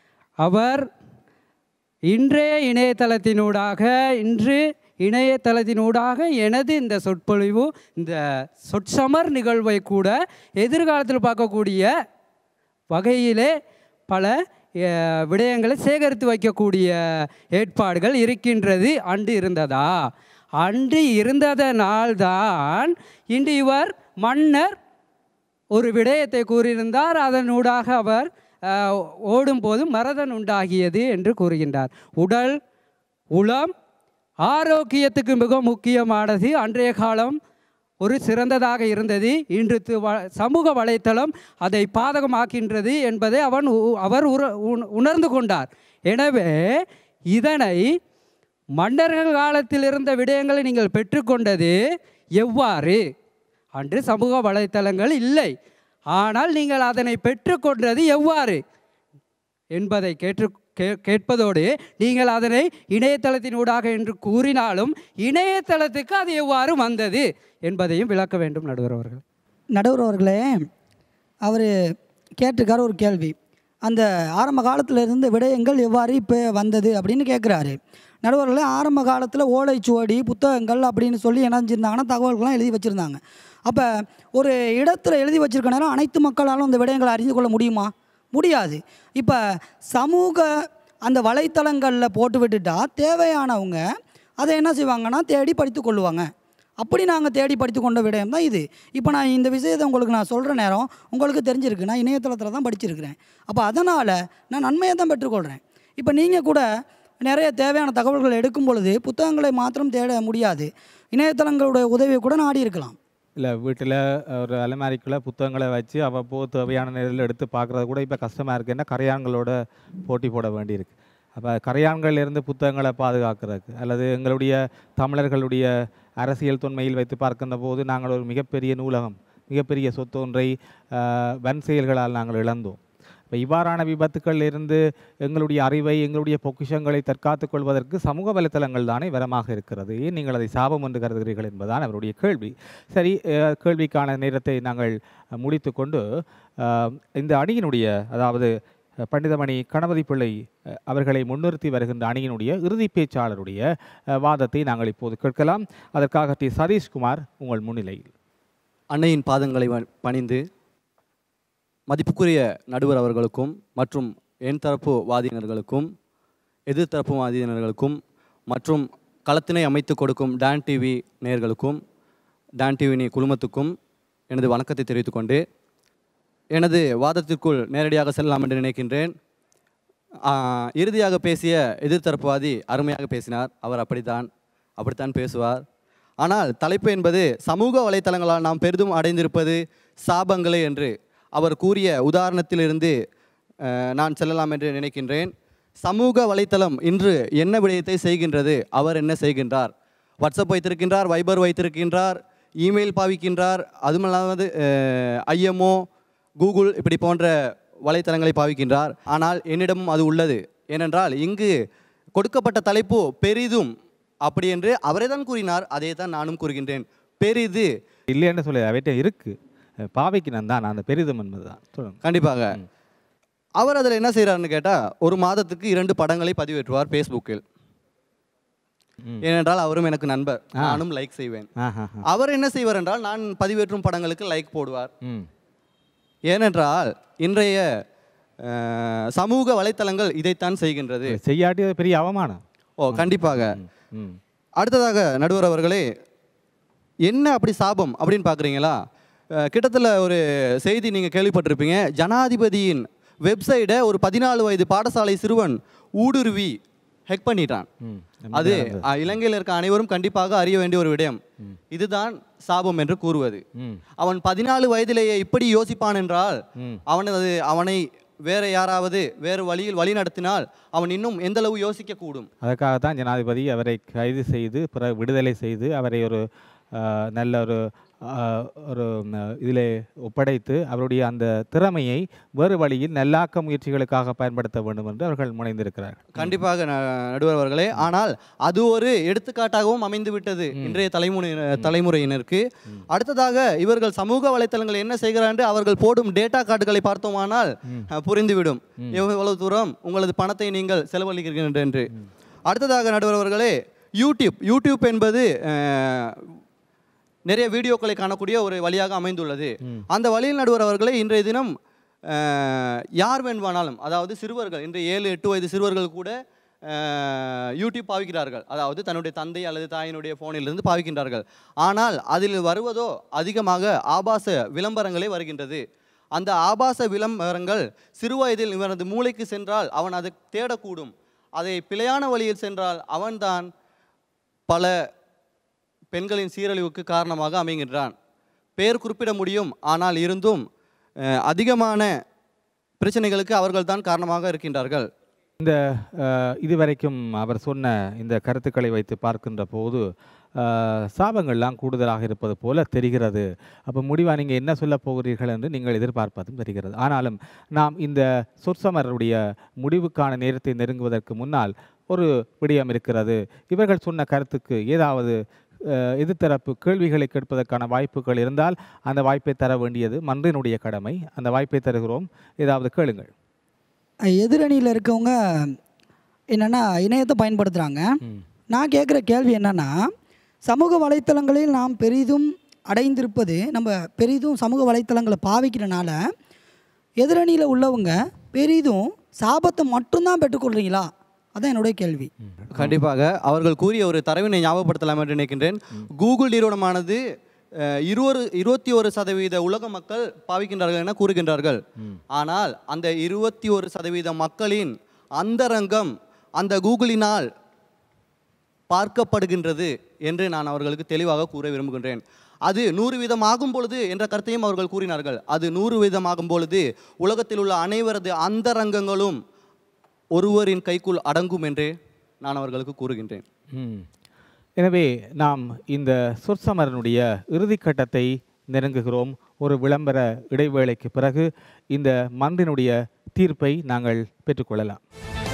அவர் இன்றைய இணையதளத்தினூடாக இன்று இணையதளத்தினூடாக எனது இந்த சொற்பொழிவு இந்த சொற்சமர் நிகழ்வை கூட எதிர்காலத்தில் பார்க்கக்கூடிய வகையிலே பல அஹ், விடயங்களை சேகரித்து வைக்கக்கூடிய ஏற்பாடுகள் இருக்கின்றது அன்று இருந்ததா அன்று இருந்ததனால்தான் இன்று இவர் மன்னர் ஒரு விடயத்தை கூறியிருந்தார் அதனூடாக அவர் அஹ், ஓடும்போது மரதன் உண்டாகியது என்று கூறுகின்றார் உடல் உளம் ஆரோக்கியத்துக்கு மிக முக்கியமானது அன்றைய காலம் ஒரு சிறந்ததாக இருந்தது இன்று து- வ- சமூக வலைத்தளம் அதை பாதகமாக்கின்றது என்பதை அவன் உ- அவர் உற- உண- உணர்ந்து கொண்டார் எனவே இதனை மன்னர்கள் காலத்தில் இருந்த விடயங்களை நீங்கள் பெற்றுக்கொண்டது எவ்வாறு அன்று சமூக வலைத்தளங்கள் இல்லை ஆனால் நீங்கள் அதனை பெற்றுக்கொண்டது எவ்வாறு என்பதை கேட்டு கே கேட்பதோடு நீங்கள் அதனை இணையதளத்தினூடாக என்று கூறினாலும் இணையதளத்துக்கு அது எவ்வாறு வந்தது என்பதையும் விளக்க வேண்டும் நடுவர் அவர்கள் நடுவர் அவர்களே அவர் கேட்டிருக்காரு ஒரு கேள்வி அந்த ஆரம்ப காலத்தில் இருந்த விடயங்கள் எவ்வாறு இப்போ வந்தது அப்படின்னு கேட்குறாரு நடுவர்களே ஆரம்ப காலத்தில் ஓலைச்சுவடி புத்தகங்கள் அப்படின்னு சொல்லி இணைஞ்சிருந்தாங்கன்னா தகவல்கள்லாம் எழுதி வச்சுருந்தாங்க அப்போ ஒரு இடத்துல எழுதி வச்சிருக்க நேரம் அனைத்து மக்களாலும் அந்த விடயங்களை அறிந்து கொள்ள முடியுமா முடியாது இப்போ சமூக அந்த வலைத்தளங்களில் போட்டு விட்டுட்டா தேவையானவங்க அதை என்ன செய்வாங்கன்னா தேடி படித்து கொள்ளுவாங்க அப்படி நாங்கள் தேடி படித்து கொண்ட விடயம் தான் இது இப்போ நான் இந்த விஷயத்தை உங்களுக்கு நான் சொல்கிற நேரம் உங்களுக்கு தெரிஞ்சிருக்கு நான் இணையதளத்தில் தான் படிச்சிருக்கிறேன் அப்போ அதனால் நான் நன்மையை தான் பெற்றுக்கொள்கிறேன் இப்போ நீங்கள் கூட நிறைய தேவையான தகவல்கள் எடுக்கும் பொழுது புத்தகங்களை மாத்திரம் தேட முடியாது இணையதளங்களுடைய உதவியை கூட நாடி இருக்கலாம் இல்லை வீட்டில் ஒரு அலமாரிக்குள்ளே புத்தகங்களை வச்சு அவ்வப்போது தேவையான நேரில் எடுத்து பார்க்குறது கூட இப்போ கஷ்டமாக இருக்குது ஏன்னா கரையான்களோட போட்டி போட வேண்டியிருக்கு அப்போ கரையான்கள்ல இருந்து புத்தகங்களை பாதுகாக்கிறதுக்கு அல்லது எங்களுடைய தமிழர்களுடைய அரசியல் தொன்மையில் வைத்து பார்க்கின்ற போது நாங்கள் ஒரு மிகப்பெரிய நூலகம் மிகப்பெரிய சொத்து ஒன்றை ஆஹ், வன் செயல்களால் நாங்கள் இழந்தோம் இப்போ இவ்வாறான விபத்துக்களில் இருந்து எங்களுடைய அறிவை எங்களுடைய பொக்கிஷங்களை தற்காத்துக் கொள்வதற்கு சமூக வலைத்தளங்கள் தானே வரமாக இருக்கிறது ஏன் நீங்கள் அதை சாபம் என்று கருதுகிறீர்கள் என்பதுதான் அவருடைய கேள்வி சரி அஹ், கேள்விக்கான நேரத்தை நாங்கள் அஹ், முடித்துக்கொண்டு அஹ், இந்த அணியினுடைய அதாவது அஹ், பண்டிதமணி கணபதி பிள்ளை அஹ், அவர்களை முன்னிறுத்தி வருகின்ற அணியினுடைய இறுதி பேச்சாளருடைய அஹ், வாதத்தை நாங்கள் இப்போது கேட்கலாம் அதற்காக டி சதீஷ்குமார் உங்கள் முன்னிலையில் அன்னையின் பாதங்களை வ- பணிந்து மதிப்புக்குரிய நடுவர் அவர்களுக்கும் மற்றும் என் தரப்பு வாதியினர்களுக்கும் எதிர்த்தரப்பு வாதியினர்களுக்கும் மற்றும் களத்தினை அமைத்து கொடுக்கும் டான் டிவி நேயர்களுக்கும் டான் டிவி குழுமத்துக்கும் எனது வணக்கத்தை தெரிவித்துக்கொண்டு எனது வாதத்திற்குள் நேரடியாக செல்லலாம் என்று நினைக்கின்றேன் ஆ, இறுதியாக பேசிய எதிர்த்தரப்புவாதி அருமையாக பேசினார் அவர் அப்படித்தான் அப்படித்தான் பேசுவார் ஆனால் தலைப்பு என்பது சமூக வலைத்தளங்களால் நாம் பெரிதும் அடைந்திருப்பது சாபங்களே என்று அவர் கூறிய உதாரணத்திலிருந்து அஹ், நான் செல்லலாம் என்று நினைக்கின்றேன் சமூக வலைத்தளம் இன்று என்ன விடயத்தை செய்கின்றது அவர் என்ன செய்கின்றார் வாட்ஸ்அப் வைத்திருக்கின்றார் வைபர் வைத்திருக்கின்றார் இமெயில் பாவிக்கின்றார் அதுமல்லாது ஐஎம்ஓ கூகுள் இப்படி போன்ற வலைத்தளங்களை பாவிக்கின்றார் ஆனால் என்னிடமும் அது உள்ளது ஏனென்றால் இங்கு கொடுக்கப்பட்ட தலைப்பு பெரிதும் அப்படி என்று அவரே தான் கூறினார் அதே தான் நானும் கூறுகின்றேன் பெரிது இல்லைன்னு சொல்லி அவற்றை இருக்கு அஹ், பாவிக்கணும் தான் அந்த பெரிதும் என்பதுதான் சொல்லுங்க கண்டிப்பாக அவர் அதில் என்ன செய்கிறாருன்னு கேட்டால் ஒரு மாதத்துக்கு இரண்டு படங்களை பதிவேற்றுவார் ஃபேஸ்புக்கில் ம். ஏனென்றால் அவரும் எனக்கு நண்பர் நானும் லைக் செய்வேன் ஆஹா அவர் என்ன செய்வார் என்றால் நான் பதிவேற்றும் படங்களுக்கு லைக் போடுவார் ம் ஏனென்றால் இன்றைய அஹ், சமூக வலைத்தளங்கள் இதைத்தான் செய்கின்றது செய்யாட்டி அது பெரிய அவமானம் ஓ கண்டிப்பாக ம் அடுத்ததாக நடுவர் அவர்களே என்ன அப்படி சாபம் அப்படின்னு பார்க்குறீங்களா அஹ், கிட்டத்தட்ட ஒரு செய்தி நீங்கள் கேள்விப்பட்டிருப்பீங்க ஜனாதிபதியின் வெப்சைட்டை ஒரு பதினாலு வயது பாடசாலை சிறுவன் ஊடுருவி ஹெக் பண்ணிட்டான் ம் அது அஹ், இலங்கையில் இருக்க அனைவரும் கண்டிப்பாக அறிய வேண்டிய ஒரு விடயம் இதுதான் சாபம் என்று கூறுவது ம் அவன் பதினாலு வயதிலேயே இப்படி யோசிப்பான் என்றால் ம். அவனது அவனை வேற யாராவது வேறு வழியில் வழி நடத்தினால் அவன் இன்னும் எந்த அளவு யோசிக்க கூடும் அதற்காகத்தான் ஜனாதிபதி அவரை கைது செய்து பிறகு விடுதலை செய்து அவரை ஒரு ஆஹ், நல்ல ஒரு ஆஹ், ஒரு இதில் ஒப்படைத்து அவருடைய அந்த திறமையை வேறு வழியில் நல்லாக்க முயற்சிகளுக்காக பயன்படுத்த வேண்டும் என்று அவர்கள் முனைந்திருக்கிறார்கள் கண்டிப்பாக ந- நடுவர் அவர்களே ஆனால் அது ஒரு எடுத்துக்காட்டாகவும் அமைந்து விட்டது இன்றைய தலைமுறை தலைமுறையினருக்கு அடுத்ததாக இவர்கள் சமூக வலைத்தளங்கள் என்ன செய்கிறார் என்று அவர்கள் போடும் டேட்டா கார்டுகளை பார்த்தோமானால் அஹ், புரிந்துவிடும் எவ்வளவு தூரம் உங்களது பணத்தை நீங்கள் செலவழிக்கிறீர்கள் என்று அடுத்ததாக நடுவர் அவர்களே யூடியூப் யூடியூப் என்பது அஹ், நிறைய வீடியோக்களை காணக்கூடிய ஒரு வழியாக அமைந்துள்ளது அந்த வழியில் நடுவர் அவர்களை இன்றைய தினம் அஹ், யார் வேண்டுமானாலும் அதாவது சிறுவர்கள் இன்றைய ஏழு எட்டு வயது சிறுவர்கள் கூட அஹ், யூடியூப் பாவிக்கிறார்கள் அதாவது தன்னுடைய தந்தை அல்லது தாயினுடைய ஃபோனிலிருந்து பாவிக்கின்றார்கள் ஆனால் அதில் வருவதோ அதிகமாக ஆபாச விளம்பரங்களே வருகின்றது அந்த ஆபாச விளம்பரங்கள் சிறுவயதில் இவனது மூளைக்கு சென்றால் அவன் அதை தேடக்கூடும் அதை பிழையான வழியில் சென்றால் அவன்தான் பல பெண்களின் சீரழிவுக்கு காரணமாக அமைகின்றான் பெயர் குறிப்பிட முடியும் ஆனால் இருந்தும் அஹ், அதிகமான பிரச்சனைகளுக்கு அவர்கள்தான் காரணமாக இருக்கின்றார்கள் இந்த அஹ், இதுவரைக்கும் அவர் சொன்ன இந்த கருத்துக்களை வைத்து பார்க்கின்ற போது அஹ், சாபங்கள்லாம் கூடுதலாக இருப்பது போல தெரிகிறது அப்போ முடிவாக நீங்கள் என்ன சொல்ல போகிறீர்கள் என்று நீங்கள் எதிர்பார்ப்பதும் தெரிகிறது ஆனாலும் நாம் இந்த சொற்சமருடைய முடிவுக்கான நேரத்தை நெருங்குவதற்கு முன்னால் ஒரு விடயம் இருக்கிறது இவர்கள் சொன்ன கருத்துக்கு ஏதாவது அஹ், எதிர்த்தரப்பு கேள்விகளை கேட்பதற்கான வாய்ப்புகள் இருந்தால் அந்த வாய்ப்பை தர வேண்டியது மன்றினுடைய கடமை அந்த வாய்ப்பை தருகிறோம் ஏதாவது கேளுங்கள் எதிரணியில் இருக்கவங்க என்னென்னா இணையத்தை பயன்படுத்துகிறாங்க நான் கேட்குற கேள்வி என்னென்னா சமூக வலைத்தளங்களில் நாம் பெரிதும் அடைந்திருப்பது நம்ம பெரிதும் சமூக வலைத்தளங்களை பாவிக்கிறனால எதிரணியில் உள்ளவங்க பெரிதும் சாபத்தை மட்டும்தான் பெற்றுக்கொள்றீங்களா அதான் என்னுடைய கேள்வி கண்டிப்பாக அவர்கள் கூறிய ஒரு தரவினை ஞாபகப்படுத்தலாம் என்று நினைக்கின்றேன் கூகுள் நிறுவனமானது அஹ், இருவரு இருபத்தி ஒரு சதவீத உலக மக்கள் பாவிக்கின்றார்கள் என கூறுகின்றார்கள் ஆனால் அந்த இருபத்தி ஒரு சதவீத மக்களின் அந்தரங்கம் அந்த கூகுளினால் பார்க்கப்படுகின்றது என்று நான் அவர்களுக்கு தெளிவாக கூற விரும்புகின்றேன் அது நூறு வீதம் ஆகும் பொழுது என்ற கருத்தையும் அவர்கள் கூறினார்கள் அது நூறு வீதம் ஆகும் பொழுது உலகத்தில் உள்ள அனைவரது அந்தரங்கங்களும் ஒருவரின் கைக்குள் அடங்கும் என்று நான் அவர்களுக்கு கூறுகின்றேன் ம். எனவே நாம் இந்த சொற்சமரனுடைய இறுதிக்கட்டத்தை நெருங்குகிறோம் ஒரு விளம்பர இடைவேளைக்கு பிறகு இந்த மன்றினுடைய தீர்ப்பை நாங்கள் பெற்றுக்கொள்ளலாம்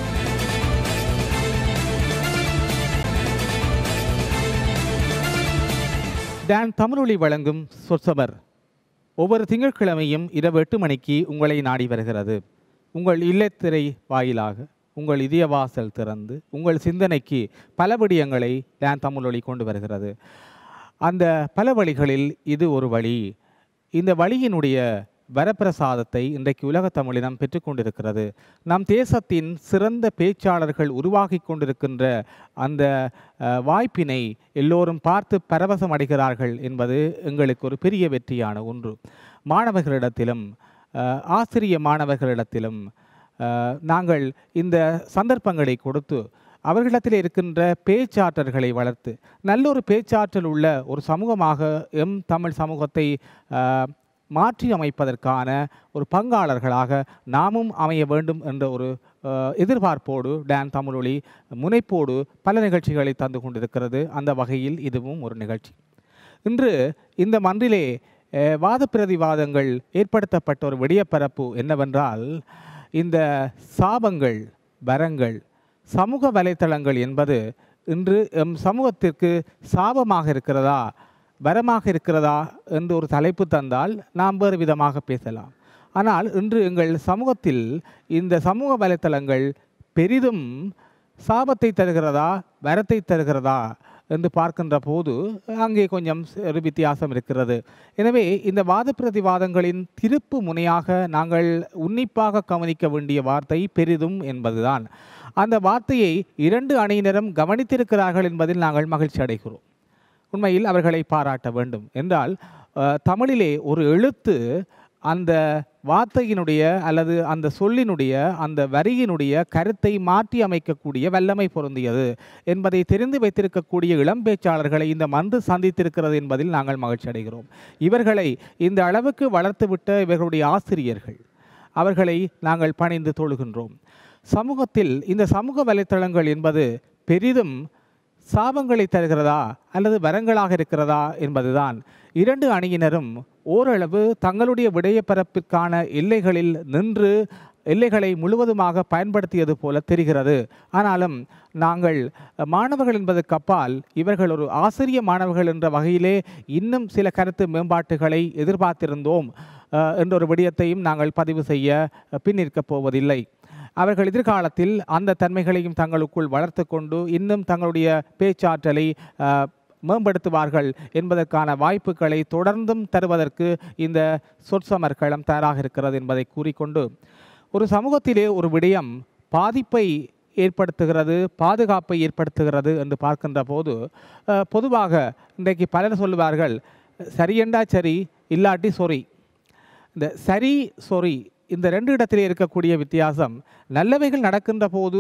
டான் தமிழொலி வழங்கும் சொற்சமர் ஒவ்வொரு திங்கட்கிழமையும் இரவு எட்டு மணிக்கு உங்களை நாடி வருகிறது உங்கள் இல்லத்திரை வாயிலாக உங்கள் இதயவாசல் திறந்து உங்கள் சிந்தனைக்கு பல விடயங்களை டான் தமிழொலி கொண்டு வருகிறது அந்த பல வழிகளில் இது ஒரு வழி இந்த வழியினுடைய வரப்பிரசாதத்தை இன்றைக்கு உலகத் தமிழினம் பெற்றுக்கொண்டிருக்கிறது நம் தேசத்தின் சிறந்த பேச்சாளர்கள் உருவாகி கொண்டிருக்கின்ற அந்த அஹ், வாய்ப்பினை எல்லோரும் பார்த்து பரவசம் அடைகிறார்கள் என்பது எங்களுக்கு ஒரு பெரிய வெற்றியான ஒன்று மாணவர்களிடத்திலும் அஹ், ஆசிரிய மாணவர்களிடத்திலும் அஹ், நாங்கள் இந்த சந்தர்ப்பங்களை கொடுத்து அவர்களிடத்தில் இருக்கின்ற பேச்சாற்றல்களை வளர்த்து நல்ல ஒரு பேச்சாற்றல் உள்ள ஒரு சமூகமாக எம் தமிழ் சமூகத்தை அஹ், மாற்றி அமைப்பதற்கான ஒரு பங்காளர்களாக நாமும் அமைய வேண்டும் என்ற ஒரு அஹ், எதிர்பார்ப்போடு டான் தமிழொலி முனைப்போடு பல நிகழ்ச்சிகளை தந்து கொண்டிருக்கிறது அந்த வகையில் இதுவும் ஒரு நிகழ்ச்சி இன்று இந்த மன்றிலே அஹ், வாத பிரதிவாதங்கள் ஏற்படுத்தப்பட்ட ஒரு விடியப்பரப்பு என்னவென்றால் இந்த சாபங்கள் வரங்கள் சமூக வலைத்தளங்கள் என்பது இன்று எம் சமூகத்திற்கு சாபமாக இருக்கிறதா வரமாக இருக்கிறதா என்று ஒரு தலைப்பு தந்தால் நாம் வேறு விதமாக பேசலாம் ஆனால் இன்று எங்கள் சமூகத்தில் இந்த சமூக வலைத்தளங்கள் பெரிதும் சாபத்தை தருகிறதா வரத்தை தருகிறதா என்று பார்க்கின்ற போது அங்கே கொஞ்சம் ஒரு வித்தியாசம் இருக்கிறது எனவே இந்த வாத பிரதிவாதங்களின் திருப்பு முனையாக நாங்கள் உன்னிப்பாக கவனிக்க வேண்டிய வார்த்தை பெரிதும் என்பதுதான் அந்த வார்த்தையை இரண்டு அணியினரும் கவனித்திருக்கிறார்கள் என்பதில் நாங்கள் மகிழ்ச்சி அடைகிறோம் உண்மையில் அவர்களை பாராட்ட வேண்டும் என்றால் அஹ், தமிழிலே ஒரு எழுத்து அந்த வார்த்தையினுடைய அல்லது அந்த சொல்லினுடைய அந்த வரியினுடைய கருத்தை மாற்றி அமைக்கக்கூடிய வல்லமை பொருந்தியது என்பதை தெரிந்து வைத்திருக்கக்கூடிய இளம் பேச்சாளர்களை இந்த மன்று சந்தித்திருக்கிறது என்பதில் நாங்கள் மகிழ்ச்சி அடைகிறோம் இவர்களை இந்த அளவுக்கு வளர்த்துவிட்ட இவர்களுடைய ஆசிரியர்கள் அவர்களை நாங்கள் பணிந்து தொழுகின்றோம் சமூகத்தில் இந்த சமூக வலைத்தளங்கள் என்பது பெரிதும் சாபங்களை தருகிறதா அல்லது வரங்களாக இருக்கிறதா என்பதுதான் இரண்டு அணியினரும் ஓரளவு தங்களுடைய விடயப்பரப்பிற்கான எல்லைகளில் நின்று எல்லைகளை முழுவதுமாக பயன்படுத்தியது போல தெரிகிறது ஆனாலும் நாங்கள் மாணவர்கள் என்பதற்கு அப்பால் இவர்கள் ஒரு ஆசிரிய மாணவர்கள் என்ற வகையிலே இன்னும் சில கருத்து மேம்பாட்டுகளை எதிர்பார்த்திருந்தோம் அஹ், என்ற ஒரு விடயத்தையும் நாங்கள் பதிவு செய்ய பின்னிற்கப் போவதில்லை அவர்கள் எதிர்காலத்தில் அந்த தன்மைகளையும் தங்களுக்குள் வளர்த்து கொண்டு இன்னும் தங்களுடைய பேச்சாற்றலை அஹ், மேம்படுத்துவார்கள் என்பதற்கான வாய்ப்புகளை தொடர்ந்தும் தருவதற்கு இந்த சொற்சமர்களம் தயாராக இருக்கிறது என்பதை கூறிக்கொண்டு ஒரு சமூகத்திலே ஒரு விடயம் பாதிப்பை ஏற்படுத்துகிறது பாதுகாப்பை ஏற்படுத்துகிறது என்று பார்க்கின்ற போது அஹ், பொதுவாக இன்றைக்கு பலர் சொல்லுவார்கள் சரியெண்டா சரி இல்லாட்டி சொறி இந்த சரி சொறி இந்த ரெண்டு இடத்திலே இருக்கக்கூடிய வித்தியாசம் நல்லவைகள் நடக்கின்ற போது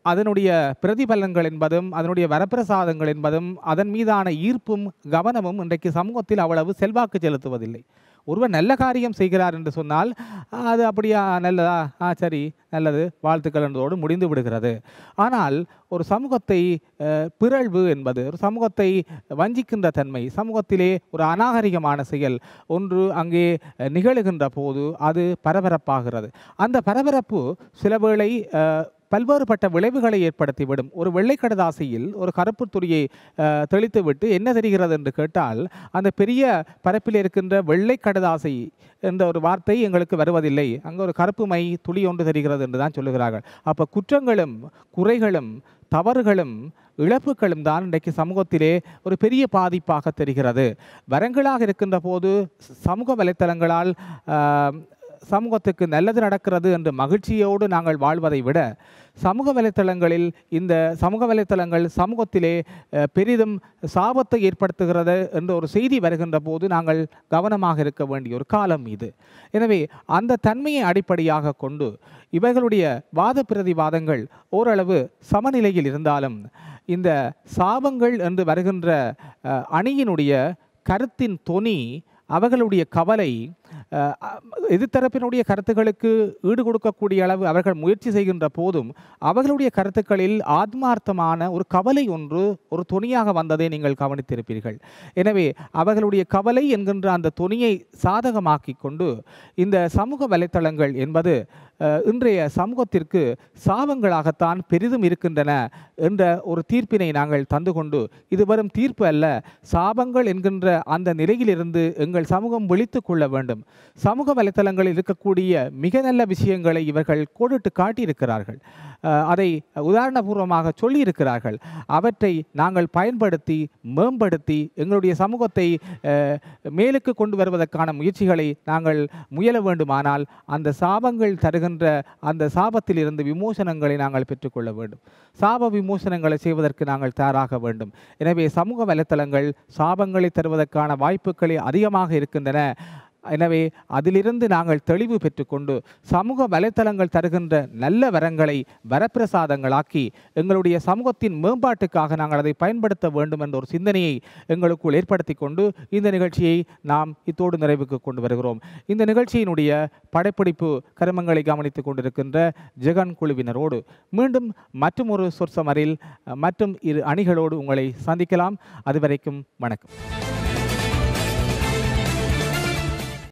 அதனுடைய பிரதிபலன்கள் என்பதும் அதனுடைய வரப்பிரசாதங்கள் என்பதும் அதன் மீதான ஈர்ப்பும் கவனமும் இன்றைக்கு சமூகத்தில் அவ்வளவு செல்வாக்கு செலுத்துவதில்லை ஒருவர் நல்ல காரியம் செய்கிறார் என்று சொன்னால் அது அப்படியா நல்லதா ஆ சரி நல்லது வாழ்த்துக்கள் என்பதோடு முடிந்து விடுகிறது ஆனால் ஒரு சமூகத்தை அஹ், பிறழ்வு என்பது ஒரு சமூகத்தை வஞ்சிக்கின்ற தன்மை சமூகத்திலே ஒரு அநாகரிகமான செயல் ஒன்று அங்கே அஹ், நிகழுகின்ற போது அது பரபரப்பாகிறது அந்த பரபரப்பு சில வேளை அஹ், பல்வேறுபட்ட விளைவுகளை ஏற்படுத்திவிடும் ஒரு வெள்ளை கடதாசியில் ஒரு கருப்பு துணியை அஹ், தெளித்துவிட்டு என்ன தெரிகிறது என்று கேட்டால் அந்த பெரிய பரப்பில் இருக்கின்ற வெள்ளை கடதாசி என்ற ஒரு வார்த்தை எங்களுக்கு வருவதில்லை அங்கே ஒரு கருப்பு மை துளி ஒன்று தெரிகிறது என்று தான் சொல்லுகிறார்கள் அப்போ குற்றங்களும் குறைகளும் தவறுகளும் இழப்புகளும் தான் இன்றைக்கு சமூகத்திலே ஒரு பெரிய பாதிப்பாக தெரிகிறது வரங்களாக இருக்கின்ற போது சமூக வலைத்தளங்களால் ஆஹ், சமூகத்துக்கு நல்லது நடக்கிறது என்று மகிழ்ச்சியோடு நாங்கள் வாழ்வதை விட சமூக வலைத்தளங்களில் இந்த சமூக வலைத்தளங்கள் சமூகத்திலே அஹ், பெரிதும் சாபத்தை ஏற்படுத்துகிறது என்ற ஒரு செய்தி வருகின்ற போது நாங்கள் கவனமாக இருக்க வேண்டிய ஒரு காலம் இது எனவே அந்த தன்மையை அடிப்படையாக கொண்டு இவைகளுடைய வாத பிரதிவாதங்கள் ஓரளவு சமநிலையில் இருந்தாலும் இந்த சாபங்கள் என்று வருகின்ற அஹ், அணியினுடைய கருத்தின் தொனி அவர்களுடைய கவலை அஹ், அ- எதிர்த்தரப்பினுடைய கருத்துக்களுக்கு ஈடு கொடுக்கக்கூடிய அளவு அவர்கள் முயற்சி செய்கின்ற போதும் அவர்களுடைய கருத்துக்களில் ஆத்மார்த்தமான ஒரு கவலை ஒன்று ஒரு துணியாக வந்ததை நீங்கள் கவனித்திருப்பீர்கள் எனவே அவர்களுடைய கவலை என்கின்ற அந்த துணியை சாதகமாக்கி கொண்டு இந்த சமூக வலைத்தளங்கள் என்பது அஹ், இன்றைய சமூகத்திற்கு சாபங்களாகத்தான் பெரிதும் இருக்கின்றன என்ற ஒரு தீர்ப்பினை நாங்கள் தந்து கொண்டு இது வரும் தீர்ப்பு அல்ல சாபங்கள் என்கின்ற அந்த நிலையிலிருந்து எங்கள் சமூகம் விழித்து கொள்ள வேண்டும் சமூக வலைத்தளங்களில் இருக்கக்கூடிய மிக நல்ல விஷயங்களை இவர்கள் கோடிட்டு காட்டியிருக்கிறார்கள் அஹ், அதை உதாரணபூர்வமாக சொல்லியிருக்கிறார்கள் அவற்றை நாங்கள் பயன்படுத்தி மேம்படுத்தி எங்களுடைய சமூகத்தை அஹ், மேலுக்கு கொண்டு வருவதற்கான முயற்சிகளை நாங்கள் முயல வேண்டுமானால் அந்த சாபங்கள் தருகின்ற அந்த சாபத்திலிருந்து விமோசனங்களை நாங்கள் பெற்றுக்கொள்ள வேண்டும் சாப விமோசனங்களை செய்வதற்கு நாங்கள் தயாராக வேண்டும் எனவே சமூக வலைத்தளங்கள் சாபங்களை தருவதற்கான வாய்ப்புகளே அதிகமாக இருக்கின்றன எனவே அதிலிருந்து நாங்கள் தெளிவு பெற்றுக்கொண்டு சமூக வலைத்தளங்கள் தருகின்ற நல்ல வரங்களை வரப்பிரசாதங்களாக்கி எங்களுடைய சமூகத்தின் மேம்பாட்டுக்காக நாங்கள் அதை பயன்படுத்த வேண்டும் என்ற ஒரு சிந்தனையை எங்களுக்குள் ஏற்படுத்தி கொண்டு இந்த நிகழ்ச்சியை நாம் இத்தோடு நிறைவுக்கு கொண்டு வருகிறோம் இந்த நிகழ்ச்சியினுடைய படைப்பிடிப்பு கருமங்களை கவனித்துக் கொண்டிருக்கின்ற ஜெகன் குழுவினரோடு மீண்டும் மற்றும் ஒரு சொற்சமரில் மற்றும் இரு அணிகளோடு உங்களை சந்திக்கலாம் அதுவரைக்கும் வணக்கம்